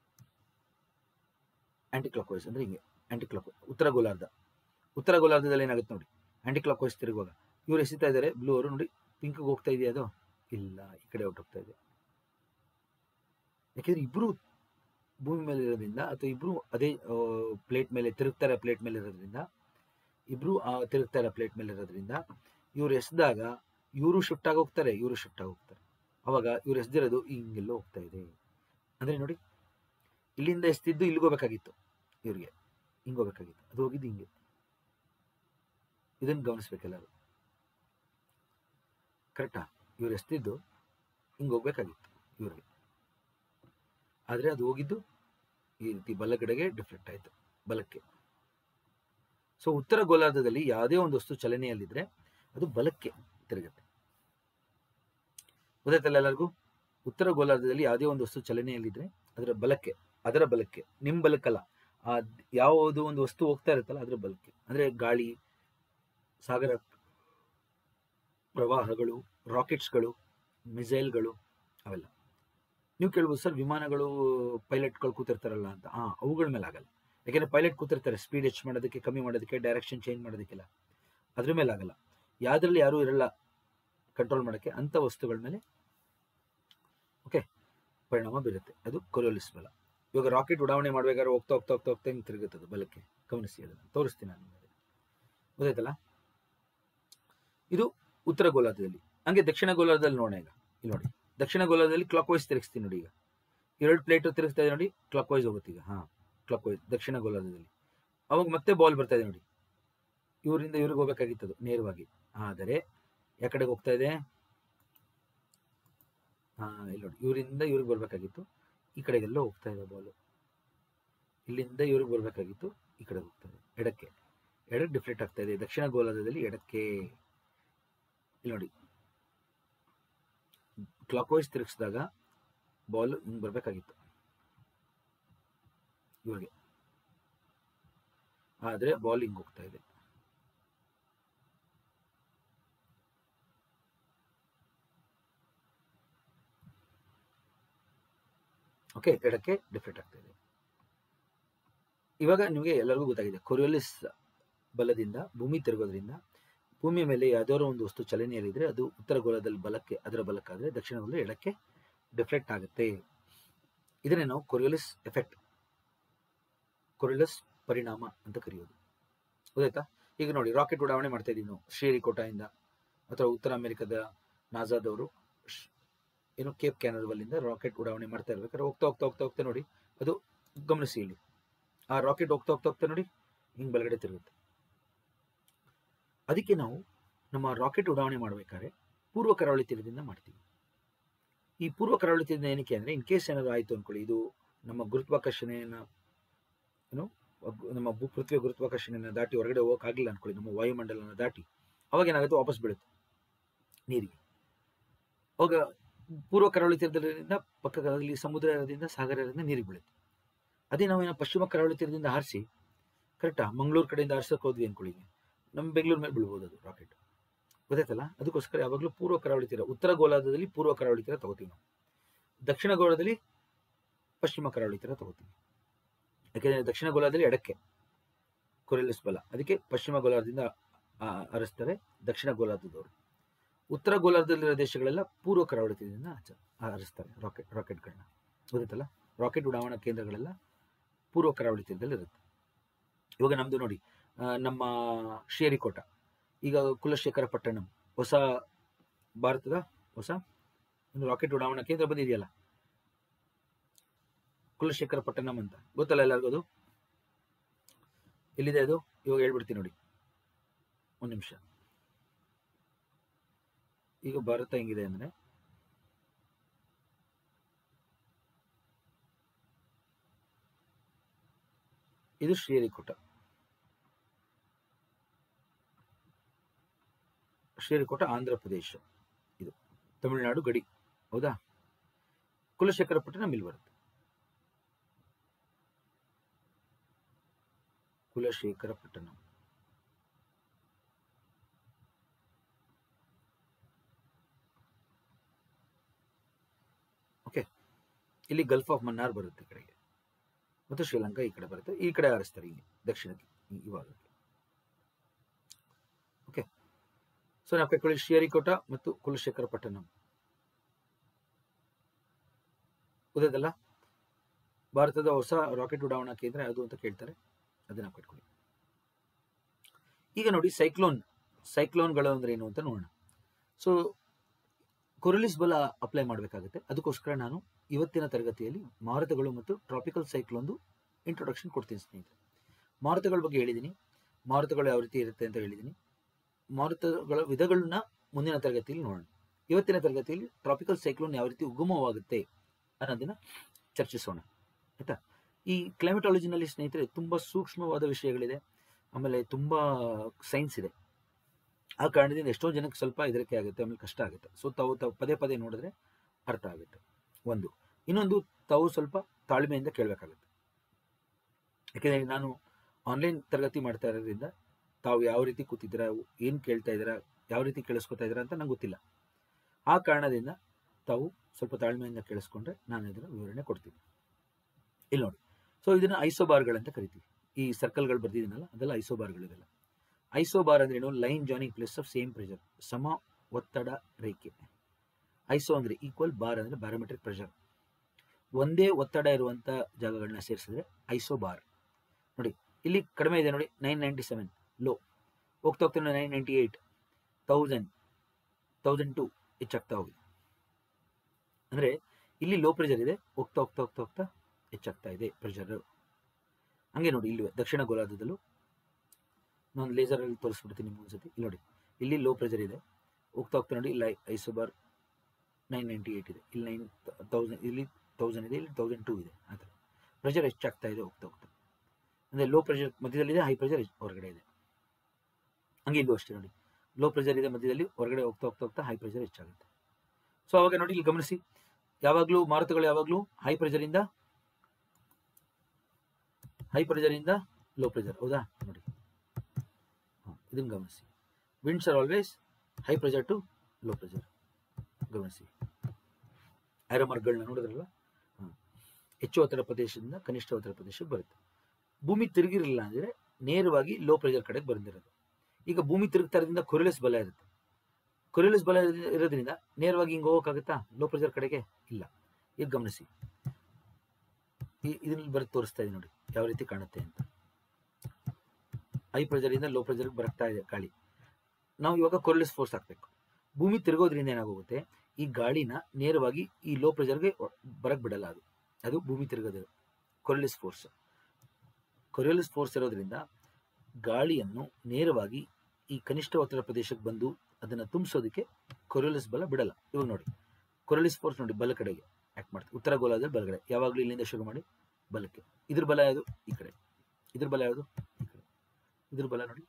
ಆಂಟಿ ಕ್ಲಾಕ್ ವೈಸ್ ಅಂದ್ರೆ ಹಿಂಗೆ ಆಂಟಿ ಕ್ಲಾಕ್ ಉತ್ತರ ಗೋಲಾರ್ಧ ಉತ್ತರ ಗೋಲಾರ್ಧದಲ್ಲಿ ಏನಾಗುತ್ತೆ ನೋಡಿ ಆಂಟಿ ಕ್ಲಾಕ್ ವೈಸ್ ತಿರುಗುವಾಗ ಇವ್ರು ಎಸಿತಾ ಇದ್ದಾರೆ ಬ್ಲೂ ಅವರು ನೋಡಿ ಪಿಂಕ್ಗೆ ಹೋಗ್ತಾ ಇದೆಯಾ ಅದು ಇಲ್ಲ ಈ ಕಡೆ ಔಟ್ ಹೋಗ್ತಾ ಇದೆ ಯಾಕೆಂದ್ರೆ ಇಬ್ರು ಭೂಮಿ ಮೇಲೆ ಇರೋದ್ರಿಂದ ಅಥವಾ ಇಬ್ರು ಅದೇ ಪ್ಲೇಟ್ ಮೇಲೆ ತಿರುಗ್ತಾರೆ ಪ್ಲೇಟ್ ಮೇಲೆ ಇರೋದ್ರಿಂದ ಇಬ್ರು ಆ ತಿರುಗ್ತಾ ಇರೋ ಪ್ಲೇಟ್ ಮೇಲೆ ಇರೋದ್ರಿಂದ ಇವ್ರು ಎಸ್ದಾಗ ಇವರು ಶಿಫ್ಟ್ ಆಗಿ ಹೋಗ್ತಾರೆ ಇವರು ಶಿಫ್ಟ್ ಆಗಿ ಹೋಗ್ತಾರೆ ಅವಾಗ ಇವ್ರು ಎಸ್ದಿರೋದು ಹಿಂಗೆಲ್ಲೋ ಹೋಗ್ತಾ ಇದೆ ಅಂದ್ರೆ ನೋಡಿ ಇಲ್ಲಿಂದ ಎಸ್ತಿದ್ದು ಇಲ್ಲಿಗೆ ಹೋಗ್ಬೇಕಾಗಿತ್ತು ಇವ್ರಿಗೆ ಹಿಂಗೆ ಹೋಗ್ಬೇಕಾಗಿತ್ತು ಅದು ಹೋಗಿದ್ದು ಹಿಂಗೆ ಇದನ್ನು ಗಮನಿಸ್ಬೇಕೆಲ್ಲರೂ ಕರೆಕ್ಟಾ ಇವ್ರು ಎಸ್ತಿದ್ದು ಹಿಂಗೆ ಹೋಗ್ಬೇಕಾಗಿತ್ತು ಇವ್ರಿಗೆ ಆದರೆ ಅದು ಹೋಗಿದ್ದು ಈ ರೀತಿ ಬಲಗಡೆಗೆ ಡಿಫ್ಲೆಕ್ಟ್ ಆಯಿತು ಬಲಕ್ಕೆ ಸೊ ಉತ್ತರ ಗೋಲಾರ್ಧದಲ್ಲಿ ಯಾವುದೇ ಒಂದು ವಸ್ತು ಚಲನೆಯಲ್ಲಿದ್ರೆ ಅದು ಬಲಕ್ಕೆ ತಿರುಗುತ್ತೆ ಗೊತ್ತಾಯ್ತಲ್ಲ ಎಲ್ಲರಿಗೂ ಉತ್ತರ ಗೋಲಾರ್ಧದಲ್ಲಿ ಯಾವುದೇ ಒಂದು ವಸ್ತು ಚಲನೆಯಲ್ಲಿದ್ರೆ ಅದರ ಬಲಕ್ಕೆ ಅದರ ಬಲಕ್ಕೆ ನಿಮ್ಮ ಬಲಕ್ಕಲ್ಲ ಆ ಯಾವುದೋ ಒಂದು ವಸ್ತು ಹೋಗ್ತಾ ಇರುತ್ತಲ್ಲ ಅದರ ಬಲಕ್ಕೆ ಅಂದ್ರೆ ಗಾಳಿ ಸಾಗರ ಪ್ರವಾಹಗಳು ರಾಕೆಟ್ಸ್ಗಳು ಮಿಸೈಲ್ಗಳು ಅವೆಲ್ಲ ನೀವು ಕೇಳ್ಬೋದು ಸರ್ ವಿಮಾನಗಳು ಪೈಲಟ್ಗಳು ಕೂತಿರ್ತಾರಲ್ಲ ಅಂತ ಹಾ ಅವುಗಳ ಮೇಲೆ ಆಗಲ್ಲ ಯಾಕೆಂದ್ರೆ ಪೈಲಟ್ ಕೂತಿರ್ತಾರೆ ಸ್ಪೀಡ್ ಹೆಚ್ಚು ಮಾಡೋದಕ್ಕೆ ಕಮ್ಮಿ ಮಾಡೋದಕ್ಕೆ ಡೈರೆಕ್ಷನ್ ಚೇಂಜ್ ಮಾಡೋದಕ್ಕೆಲ್ಲ ಅದ್ರ ಮೇಲೆ ಆಗಲ್ಲ ಯಾವ್ದ್ರಲ್ಲಿ ಯಾರೂ ಇರಲ್ಲ ಕಂಟ್ರೋಲ್ ಮಾಡೋಕ್ಕೆ ಅಂಥ ವಸ್ತುಗಳ ಮೇಲೆ ಓಕೆ ಪರಿಣಾಮ ಬೀರುತ್ತೆ ಅದು ಕೊಲೋಲಿಸ್ ಬಲ ಇವಾಗ ರಾಕೆಟ್ ಉಡಾವಣೆ ಮಾಡ್ಬೇಕಾದ್ರೆ ಹೋಗ್ತಾ ಹೋಗ್ತಾ ಹೋಗ್ತಾ ಹೋಗ್ತಾ ಹಿಂಗೆ ತಿರುಗುತ್ತೆ ಅದು ಬಲಕ್ಕೆ ಗಮನಿಸಿ ಅದನ್ನು ತೋರಿಸ್ತೀನಿ ನಾನು ನಿಮಗೆ ಗೊತ್ತಾಯ್ತಲ್ಲ ಇದು ಉತ್ತರ ಗೋಲಾರ್ಧದಲ್ಲಿ ಹಂಗೆ ದಕ್ಷಿಣ ಗೋಲಾರ್ಧದಲ್ಲಿ ನೋಡೋಣ ಈಗ ಇಲ್ಲಿ ನೋಡಿ ದಕ್ಷಿಣ ಗೋಲಾರ್ಧದಲ್ಲಿ ಕ್ಲಾಕ್ ವೈಸ್ ತಿರುಗಿಸ್ತೀನಿ ನೋಡಿ ಈಗ ಎರಡು ಪ್ಲೇಟ್ ತಿರುಗಿಸ್ತಾ ಇದೆ ನೋಡಿ ಕ್ಲಾಕ್ ವೈಸ್ ಹೋಗುತ್ತೆ ಈಗ ಹಾ ಕ್ಲಾಕ್ ವೈಸ್ ದಕ್ಷಿಣ ಗೋಲಾರ್ಧದಲ್ಲಿ ಅವಾಗ ಮತ್ತೆ ಬಾಲ್ ಬರ್ತಾ ಇದೆ ನೋಡಿ ಇವರಿಂದ ಇವ್ರಿಗೆ ಹೋಗ್ಬೇಕಾಗಿತ್ತು ಅದು ನೇರವಾಗಿ ಆದರೆ ಯಾವ ಕಡೆಗೆ ಹೋಗ್ತಾ ಇದೆ ಹಾ ಇಲ್ಲಿ ನೋಡಿ ಇವರಿಂದ ಇವ್ರಿಗೆ ಬರ್ಬೇಕಾಗಿತ್ತು ಈ ಕಡೆಗೆಲ್ಲ ಹೋಗ್ತಾ ಇದೆ ಬಾಲು ಇಲ್ಲಿಂದ ಇವ್ರಿಗೆ ಬರ್ಬೇಕಾಗಿತ್ತು ಈ ಕಡೆ ಹೋಗ್ತಾ ಇದೆ ಎಡಕ್ಕೆ ಎಡಕ್ಕೆ ಡಿಫ್ಲೆಕ್ಟ್ ಆಗ್ತಾ ಇದೆ ದಕ್ಷಿಣ ಗೋಲಾರ್ಧದಲ್ಲಿ ಎಡಕ್ಕೆ ಇಲ್ಲಿ ನೋಡಿ ಕ್ಲಾಕ್ ವೈಸ್ ತಿರುಗಿಸಿದಾಗ ಬಾಲ್ ಹಿಂಗೆ ಬರಬೇಕಾಗಿತ್ತು ಇವ್ರಿಗೆ ಆದರೆ ಬಾಲ್ ಹಿಂಗೆ ಹೋಗ್ತಾ ಇದೆ ಓಕೆ ಎಡಕ್ಕೆ ಡಿಫ್ಲೆಕ್ಟ್ ಆಗ್ತಾ ಇದೆ ಇವಾಗ ನಿಮಗೆ ಎಲ್ಲರಿಗೂ ಗೊತ್ತಾಗಿದೆ ಕೊರಿಯೋಲಿಸ್ ಬಲದಿಂದ ಭೂಮಿ ತಿರುಗೋದ್ರಿಂದ ಭೂಮಿಯ ಮೇಲೆ ಯಾವ್ದಾದ್ರು ಒಂದು ವಸ್ತು ಚಲನೆಯಲ್ಲಿದ್ರೆ ಅದು ಉತ್ತರ ಗೋಳದಲ್ಲಿ ಬಲಕ್ಕೆ ಅದರ ಬಲಕ್ಕಾದ್ರೆ ದಕ್ಷಿಣ ಗೋಳ ಎಡಕ್ಕೆ ಡಿಫ್ಲೆಕ್ಟ್ ಆಗುತ್ತೆ ಇದನ್ನೇ ನಾವು ಕೊರಿಯೋಲಿಸ್ ಎಫೆಕ್ಟ್ ಕೊರಿಯೋಲಿಸ್ ಪರಿಣಾಮ ಅಂತ ಕರೆಯೋದು ಗೊತ್ತಾಯ್ತಾ ಈಗ ನೋಡಿ ರಾಕೆಟ್ ಉಡಾವಣೆ ಮಾಡ್ತಾ ಇದೀವಿ ನಾವು ಶ್ರೀಹರಿಕೋಟಾಯಿಂದ ಅಥವಾ ಉತ್ತರ ಅಮೆರಿಕದ ನಾಸಾದವರು ಶ್- ಏನು ಕೇಪ್ ಕ್ಯಾನರ್ವಲ್ಲಿಂದ ರಾಕೆಟ್ ಉಡಾವಣೆ ಮಾಡ್ತಾ ಇರ್ಬೇಕಾದ್ರೆ ಹೋಗ್ತಾ ಹೋಗ್ತಾ ಹೋಗ್ತಾ ಹೋಗ್ತಾ ನೋಡಿ ಅದು ಗಮನಿಸಿ ಇಲ್ಲಿ ಆ ರಾಕೆಟ್ ಹೋಗ್ತಾ ಹೋಗ್ತಾ ಹೋಗ್ತಾ ನೋಡಿ ಹಿಂಗ್ ಬಲಗಡೆ ತಿರುಗುತ್ತೆ ಅದಕ್ಕೆ ನಾವು ನಮ್ಮ ರಾಕೆಟ್ ಉಡಾವಣೆ ಮಾಡಬೇಕಾದ್ರೆ ಪೂರ್ವ ಕರಾವಳಿ ತೀರದಿಂದ ಮಾಡ್ತೀವಿ ಈ ಪೂರ್ವ ಕರಾವಳಿ ತೀರದಿಂದ ಏನಕ್ಕೆ ಅಂದ್ರೆ ಇನ್ ಕೇಸ್ ಏನಾದ್ರು ಆಯ್ತು ಅನ್ಕೊಳ್ಳಿ ಇದು ನಮ್ಮ ಗುರುತ್ವಾಕರ್ಷಣೆಯನ್ನ ಏನು ಅಗ್- ನಮ್ಮ ಭೂ ಪೃಥ್ವಿಯ ಗುರುತ್ವಾಕರ್ಷಣೆಯನ್ನ ದಾಟಿ ಹೊರಗಡೆ ಹೋಗಕ್ಕಾಗಿಲ್ಲ ಅನ್ಕೊಳ್ಳಿ ನಮ್ಮ ವಾಯುಮಂಡಲನ ದಾಟಿ ಅವಾಗ ಏನಾಗುತ್ತೆ ವಾಪಸ್ ಬೀಳುತ್ತೆ ನೀರಿಗೆ ಅವಾಗ ಪೂರ್ವ ಕರಾವಳಿ ತೀರದಿಂದ ಪಕ್ಕದಲ್ಲಿ ಸಮುದ್ರ ಇರೋದ್ರಿಂದ ಸಾಗರ ಇರೋದ್ರಿಂದ ನೀರಿಗೆ ಬೀಳುತ್ತೆ ಅದೇ ನಾವೇನೋ ಪಶ್ಚಿಮ ಕರಾವಳಿ ತೀರದಿಂದ ಹಾರಿಸಿ ಕರೆಕ್ಟಾ ಮಂಗಳೂರು ಕಡೆಯಿಂದ ಹಾರ್ಸಕ್ಕೆ ಹೋದ್ವಿ ಅನ್ಕೊಳ್ಳಿ ನಮ್ಮ ಬೆಂಗಳೂರು ಮೇಲೆ ಬೀಳ್ಬೋದು ಅದು ರಾಕೆಟ್ ಗೊತ್ತಾಯ್ತಲ್ಲ ಅದಕ್ಕೋಸ್ಕರ ಯಾವಾಗಲೂ ಪೂರ್ವ ಕರಾವಳಿ ತೀರ ಉತ್ತರ ಗೋಲಾರ್ಧದಲ್ಲಿ ಪೂರ್ವ ಕರಾವಳಿ ತೀರ ತಗೋತೀವಿ ನಾವು ದಕ್ಷಿಣ ಗೋಳದಲ್ಲಿ ಪಶ್ಚಿಮ ಕರಾವಳಿ ತೀರ ತಗೋತೀವಿ ಯಾಕೆಂದ್ರೆ ದಕ್ಷಿಣ ಗೋಲಾರ್ಧದಲ್ಲಿ ಎಡಕ್ಕೆ ಕೊರೆಲಿಸ್ ಬಲ ಅದಕ್ಕೆ ಪಶ್ಚಿಮ ಗೋಲಾರ್ಧದಿಂದ ಆ, ಹರಿಸ್ತಾರೆ ದಕ್ಷಿಣ ಗೋಲಾರ್ಧದವರು ಉತ್ತರ ಗೋಲಾರ್ಧದಲ್ಲಿರೋ ದೇಶಗಳೆಲ್ಲ ಪೂರ್ವ ಕರಾವಳಿ ತೀರದಿಂದ ಆಚೆ ಹರಿಸ್ತಾರೆ ರಾಕೆಟ್ ರಾಕೆಟ್ಗಳನ್ನ ಗೊತ್ತಾಯ್ತಲ್ಲ ರಾಕೆಟ್ ಉಡಾವಣಾ ಕೇಂದ್ರಗಳೆಲ್ಲ ಪೂರ್ವ ಕರಾವಳಿ ತೀರದಲ್ಲಿ ಇರುತ್ತೆ ಇವಾಗ ನಮ್ದು ನೋಡಿ ಆ, ನಮ್ಮ ಶ್ರೀಹರಿಕೋಟ ಈಗ ಕುಲಶೇಖರ ಪಟ್ಟಣಂ ಹೊಸ ಭಾರತದ ಹೊಸ ಒಂದು ರಾಕೆಟ್ ಉಡಾವಣಾ ಕೇಂದ್ರ ಬಂದಿದೆಯಲ್ಲ ಕುಲಶೇಖರ ಪಟ್ಟಣಂ ಅಂತ ಗೊತ್ತಲ್ಲ ಎಲ್ಲರಿಗೂ ಅದು ಎಲ್ಲಿದೆ ಅದು ಇವಾಗ ಹೇಳ್ಬಿಡ್ತೀನಿ ನೋಡಿ ಒಂದು ನಿಮಿಷ ಈಗ ಭಾರತ ಹೆಂಗಿದೆ ಅಂದ್ರೆ ಇದು ಶ್ರೀಹರಿಕೋಟ ಶ್ರೀಹರಿಕೋಟ ಆಂಧ್ರ ಪ್ರದೇಶ ಇದು ತಮಿಳುನಾಡು ಗಡಿ ಹೌದಾ ಕುಲಶೇಖರ ಪಟ್ಟಣಂ ಇಲ್ಲಿ ಬರುತ್ತೆ ಕುಲಶೇಖರ ಪಟ್ಟಣಂ ಓಕೆ ಇಲ್ಲಿ ಗಲ್ಫ್ ಆಫ್ ಮನ್ನಾರ್ ಬರುತ್ತೆ ಈ ಕಡೆಗೆ ಮತ್ತು ಶ್ರೀಲಂಕಾ ಈ ಕಡೆ ಬರುತ್ತೆ ಈ ಕಡೆ ಹಾರಿಸ್ತಾರೆ ಇಲ್ಲಿ ದಕ್ಷಿಣಕ್ಕೆ ಈ- ಇವಾಗ ಓಕೆ ಸೊ ನಾವು ಕೈಕೊಳ್ಳಿ ಶ್ರೀಹರಿಕೋಟ ಮತ್ತು ಕುಲಶೇಖರ ಪಟ್ಟಣಂ ಗೊತ್ತಾಯ್ತಲ್ಲ ಭಾರತದ ಹೊಸ ರಾಕೆಟ್ ಉಡಾವಣಾ ಕೇಂದ್ರ ಯಾವುದು ಅಂತ ಕೇಳ್ತಾರೆ ಅದನ್ನ ಕಟ್ಕೊಳ್ಳಿ ಈಗ ನೋಡಿ ಸೈಕ್ಲೋನ್ ಸೈಕ್ಲೋನ್ಗಳು ಅಂದ್ರೆ ಏನು ಅಂತ ನೋಡೋಣ ಸೊ ಕೊರಲಿಸ್ ಬಲ ಅಪ್ಲೈ ಮಾಡಬೇಕಾಗುತ್ತೆ ಅದಕ್ಕೋಸ್ಕರ ನಾನು ಇವತ್ತಿನ ತರಗತಿಯಲ್ಲಿ ಮಾರುತಗಳು ಮತ್ತು ಟ್ರಾಪಿಕಲ್ ಸೈಕ್ಲೋನ್ದು ಇಂಟ್ರೊಡಕ್ಷನ್ ಕೊಡ್ತೀನಿ ಸ್ನೇಹಿತರೆ ಮಾರುತಗಳ ಬಗ್ಗೆ ಹೇಳಿದ್ದೀನಿ ಮಾರುತಗಳು ಯಾವ ರೀತಿ ಇರುತ್ತೆ ಅಂತ ಹೇಳಿದ್ದೀನಿ ಮಾರುತಗಳ ವಿಧಗಳನ್ನ ಮುಂದಿನ ತರಗತಿಯಲ್ಲಿ ನೋಡೋಣ ಇವತ್ತಿನ ತರಗತಿಯಲ್ಲಿ ಟ್ರಾಪಿಕಲ್ ಸೈಕ್ಲೋನ್ ಯಾವ ರೀತಿ ಉಗಮವಾಗುತ್ತೆ ಅನ್ನೋದನ್ನ ಚರ್ಚಿಸೋಣ ಆಯ್ತಾ ಈ ಕ್ಲೈಮೆಟಾಲಜಿನಲ್ಲಿ ಸ್ನೇಹಿತರೆ ತುಂಬ ಸೂಕ್ಷ್ಮವಾದ ವಿಷಯಗಳಿದೆ ಆಮೇಲೆ ತುಂಬ ಸೈನ್ಸ್ ಇದೆ ಆ ಕಾರಣದಿಂದ ಎಷ್ಟೋ ಜನಕ್ಕೆ ಸ್ವಲ್ಪ ಹೆದರಿಕೆ ಆಗುತ್ತೆ ಆಮೇಲೆ ಕಷ್ಟ ಆಗುತ್ತೆ ಸೊ ತಾವು ತಾವು ಪದೇ ಪದೇ ನೋಡಿದ್ರೆ ಅರ್ಥ ಆಗುತ್ತೆ ಒಂದು ಇನ್ನೊಂದು ತಾವು ಸ್ವಲ್ಪ ತಾಳ್ಮೆಯಿಂದ ಕೇಳಬೇಕಾಗುತ್ತೆ ಯಾಕೆಂದರೆ ನಾನು ಆನ್ಲೈನ್ ತರಗತಿ ಮಾಡ್ತಾ ಇರೋದ್ರಿಂದ ತಾವು ಯಾವ ರೀತಿ ಕೂತಿದ್ದೀರಾ ಏನು ಕೇಳ್ತಾ ಇದ್ದೀರಾ ಯಾವ ರೀತಿ ಕೇಳಿಸ್ಕೊತಾ ಇದ್ದೀರಾ ಅಂತ ನಂಗೆ ಗೊತ್ತಿಲ್ಲ ಆ ಕಾರಣದಿಂದ ತಾವು ಸ್ವಲ್ಪ ತಾಳ್ಮೆಯಿಂದ ಕೇಳಿಸ್ಕೊಂಡ್ರೆ ನಾನು ಇದರ ವಿವರಣೆ ಕೊಡ್ತೀನಿ ಇಲ್ಲಿ ನೋಡಿ ಸೊ ಇದನ್ನು ಐಸೋಬಾರ್ಗಳಂತ ಕರಿತೀವಿ ಈ ಸರ್ಕಲ್ಗಳು ಬರ್ದಿದ್ದೀನಲ್ಲ ಅದೆಲ್ಲ ಐಸೋಬಾರ್ಗಳಿದೆಲ್ಲ ಐಸೋಬಾರ್ ಅಂದ್ರೆ ಏನು line joining place of same pressure ಸಮ ಒತ್ತಡ ರೇಖೆ ಐಸೋ ಅಂದ್ರೆ ಈಕ್ವಲ್ ಬಾರ್ ಅಂದ್ರೆ ಬ್ಯಾರೋಮೆಟ್ರಿಕ್ ಪ್ರೆಷರ್ ಒಂದೇ ಒತ್ತಡ ಇರುವಂತ ಜಾಗಗಳನ್ನ ಸೇರಿಸಿದ್ರೆ ಐಸೋ ಬಾರ್ ನೋಡಿ ಇಲ್ಲಿ ಕಡಿಮೆ ಇದೆ ನೋಡಿ ನೈನ್ ನೈಂಟಿ ಸೆವೆನ್ ಲೋ ಹೋಗ್ತಾ ಹೋಗ್ತಾ nine ninety eight thousand thousand two ಹೆಚ್ಚಾಗ್ತಾ ಹೋಗಿದೆ ಅಂದ್ರೆ ಇಲ್ಲಿ ಲೋ ಪ್ರೆಷರ್ ಇದೆ ಹೋಗ್ತಾ ಹೋಗ್ತಾ ಹೋಗ್ತಾ ಹೋಗ್ತಾ ಹೆಚ್ಚಾಗ್ತಾ ಇದೆ ಪ್ರೆಷರ್ ಹಂಗೆ ನೋಡಿ ಇಲ್ಲಿ ದಕ್ಷಿಣ ಗೋಲಾರ್ಧದಲ್ಲೂ ನಾನು ಲೇಸರಲ್ಲಿ ತೋರಿಸ್ಬಿಡ್ತೀನಿ ನಿಮ್ಗೆ ಒಂದ್ಸತಿ ಇಲ್ಲಿ ನೋಡಿ ಇಲ್ಲಿ ಲೋ ಪ್ರೆಷರ್ ಇದೆ ಹೋಗ್ತಾ ಹೋಗ್ತಾ ನೋಡಿ ಲೈ ಐಸೋಬಾರ್ ನೈನ್ ನೈಂಟಿ ಏಯ್ಟ್ ಇದೆ ಇಲ್ಲಿ ನೈನ್ ತೌಸಂಡ್ ಇಲ್ಲಿ ತೌಸಂಡ್ ಇದೆ ಇಲ್ಲಿ ತೌಸಂಡ್ ಟೂ ಇದೆ ಆ ಥರ ಪ್ರೆಷರ್ ಹೆಚ್ಚಾಗ್ತಾ ಇದೆ ಹೋಗ್ತಾ ಹೋಗ್ತಾ ಅಂದರೆ ಲೋ ಪ್ರೆಷರ್ ಮಧ್ಯದಲ್ಲಿದೆ ಹೈ ಪ್ರೆಷರ್ ಹೊರಗಡೆ ಇದೆ ಹಂಗೆ ಇಲ್ಲೂ ಅಷ್ಟೇ ನೋಡಿ ಲೋ ಪ್ರೆಷರ್ ಇದೆ ಮಧ್ಯದಲ್ಲಿ ಹೊರಗಡೆ ಹೋಗ್ತಾ ಹೋಗ್ತಾ ಹೋಗ್ತಾ ಹೈ ಪ್ರೆಷರ್ ಹೆಚ್ಚಾಗುತ್ತೆ ಸೊ ಅವಾಗ ನೋಡಿ ಇಲ್ಲಿ ಗಮನಿಸಿ ಯಾವಾಗಲೂ ಮಾರುತಗಳು ಯಾವಾಗಲೂ ಹೈ ಪ್ರೆಷರಿಂದ ಹೈ ಪ್ರೆಷರಿಂದ ಲೋ ಪ್ರೆಷರ್ ಹೌದಾ ನೋಡಿ ಹಾಂ ಇದನ್ನು ಗಮನಿಸಿ winds are always high pressure to low pressure ಗಮನಿಸಿ ಆರೋಮಾರ್ಕ್ಗಳನ್ನ ನೋಡಿದ್ರಲ್ಲ ಹಾಂ ಹೆಚ್ಚು ಒತ್ತಡ ಪ್ರದೇಶದಿಂದ ಕನಿಷ್ಠ ಒತ್ತಡ ಪ್ರದೇಶಕ್ಕೆ ಬರುತ್ತೆ ಭೂಮಿ ತಿರುಗಿರಲಿಲ್ಲ ಅಂದರೆ ನೇರವಾಗಿ ಲೋ ಪ್ರೆಷರ್ ಕಡೆಗೆ ಬಂದಿರೋದು ಈಗ ಭೂಮಿ ತಿರುಗ್ತಾ ಇರೋದ್ರಿಂದ ಕೊರಿಲೆಸ್ ಬಲ ಇರುತ್ತೆ ಕೊರಿಲೆಸ್ ಬಲ ಇರೋದ್ರಿಂದ ನೇರವಾಗಿ ಹಿಂಗೆ ಹೋಗೋಕ್ಕಾಗುತ್ತಾ ಲೋ ಪ್ರೆಷರ್ ಕಡೆಗೆ ಇಲ್ಲ ಈಗ ಗಮನಿಸಿ ಇದನ್ನ ಬರೆದು ತೋರಿಸ್ತಾ ಇದೆ ನೋಡಿ ಯಾವ ರೀತಿ ಕಾಣುತ್ತೆ ಅಂತ ಹೈ ಪ್ರೆಷರಿಂದ ಲೋ ಪ್ರೆಷರ್ಗೆ ಬರ್ತಾ ಇದೆ ಗಾಳಿ ನಾವು ಇವಾಗ ಕೊರಿಲೆಸ್ ಫೋರ್ಸ್ ಹಾಕಬೇಕು ಭೂಮಿ ತಿರುಗೋದ್ರಿಂದ ಏನಾಗೋಗುತ್ತೆ ಈ ಗಾಳಿನ ನೇರವಾಗಿ ಈ ಲೋ ಪ್ರೆಷರ್ಗೆ ಬರಕ್ ಬಿಡಲ್ಲ ಅದು ಅದು ಭೂಮಿ ತಿರುಗೋದು ಕೊರಿಲಿಸ್ ಫೋರ್ಸ್ ಕೊರಿಲಿಸ್ ಫೋರ್ಸ್ ಇರೋದ್ರಿಂದ ಗಾಳಿಯನ್ನು ನೇರವಾಗಿ ಈ ಕನಿಷ್ಠ ಒತ್ತಡ ಪ್ರದೇಶಕ್ಕೆ ಬಂದು ಅದನ್ನು ತುಂಬಿಸೋದಕ್ಕೆ ಕೊರಿಲಿಸ್ ಬಲ ಬಿಡಲ್ಲ ಇವಾಗ ನೋಡಿ ಕೊರಿಲಿಸ್ ಫೋರ್ಸ್ ನೋಡಿ ಬಲ ಕಡೆಗೆ ಆಕ್ಟ್ ಮಾಡ್ತೀವಿ ಉತ್ತರ ಗೋಲಾದಲ್ಲಿ ಬಲಗಡೆ ಯಾವಾಗಲೂ ಇಲ್ಲಿಂದ ಶುರು ಮಾಡಿ ಬಲಕ್ಕೆ ಇದ್ರ ಬಲ ಯಾವುದು ಈ ಕಡೆ ಇದ್ರ ಬಲ ಯಾವುದು ಈ ಕಡೆ ಇದ್ರ ಬಲ ನೋಡಿ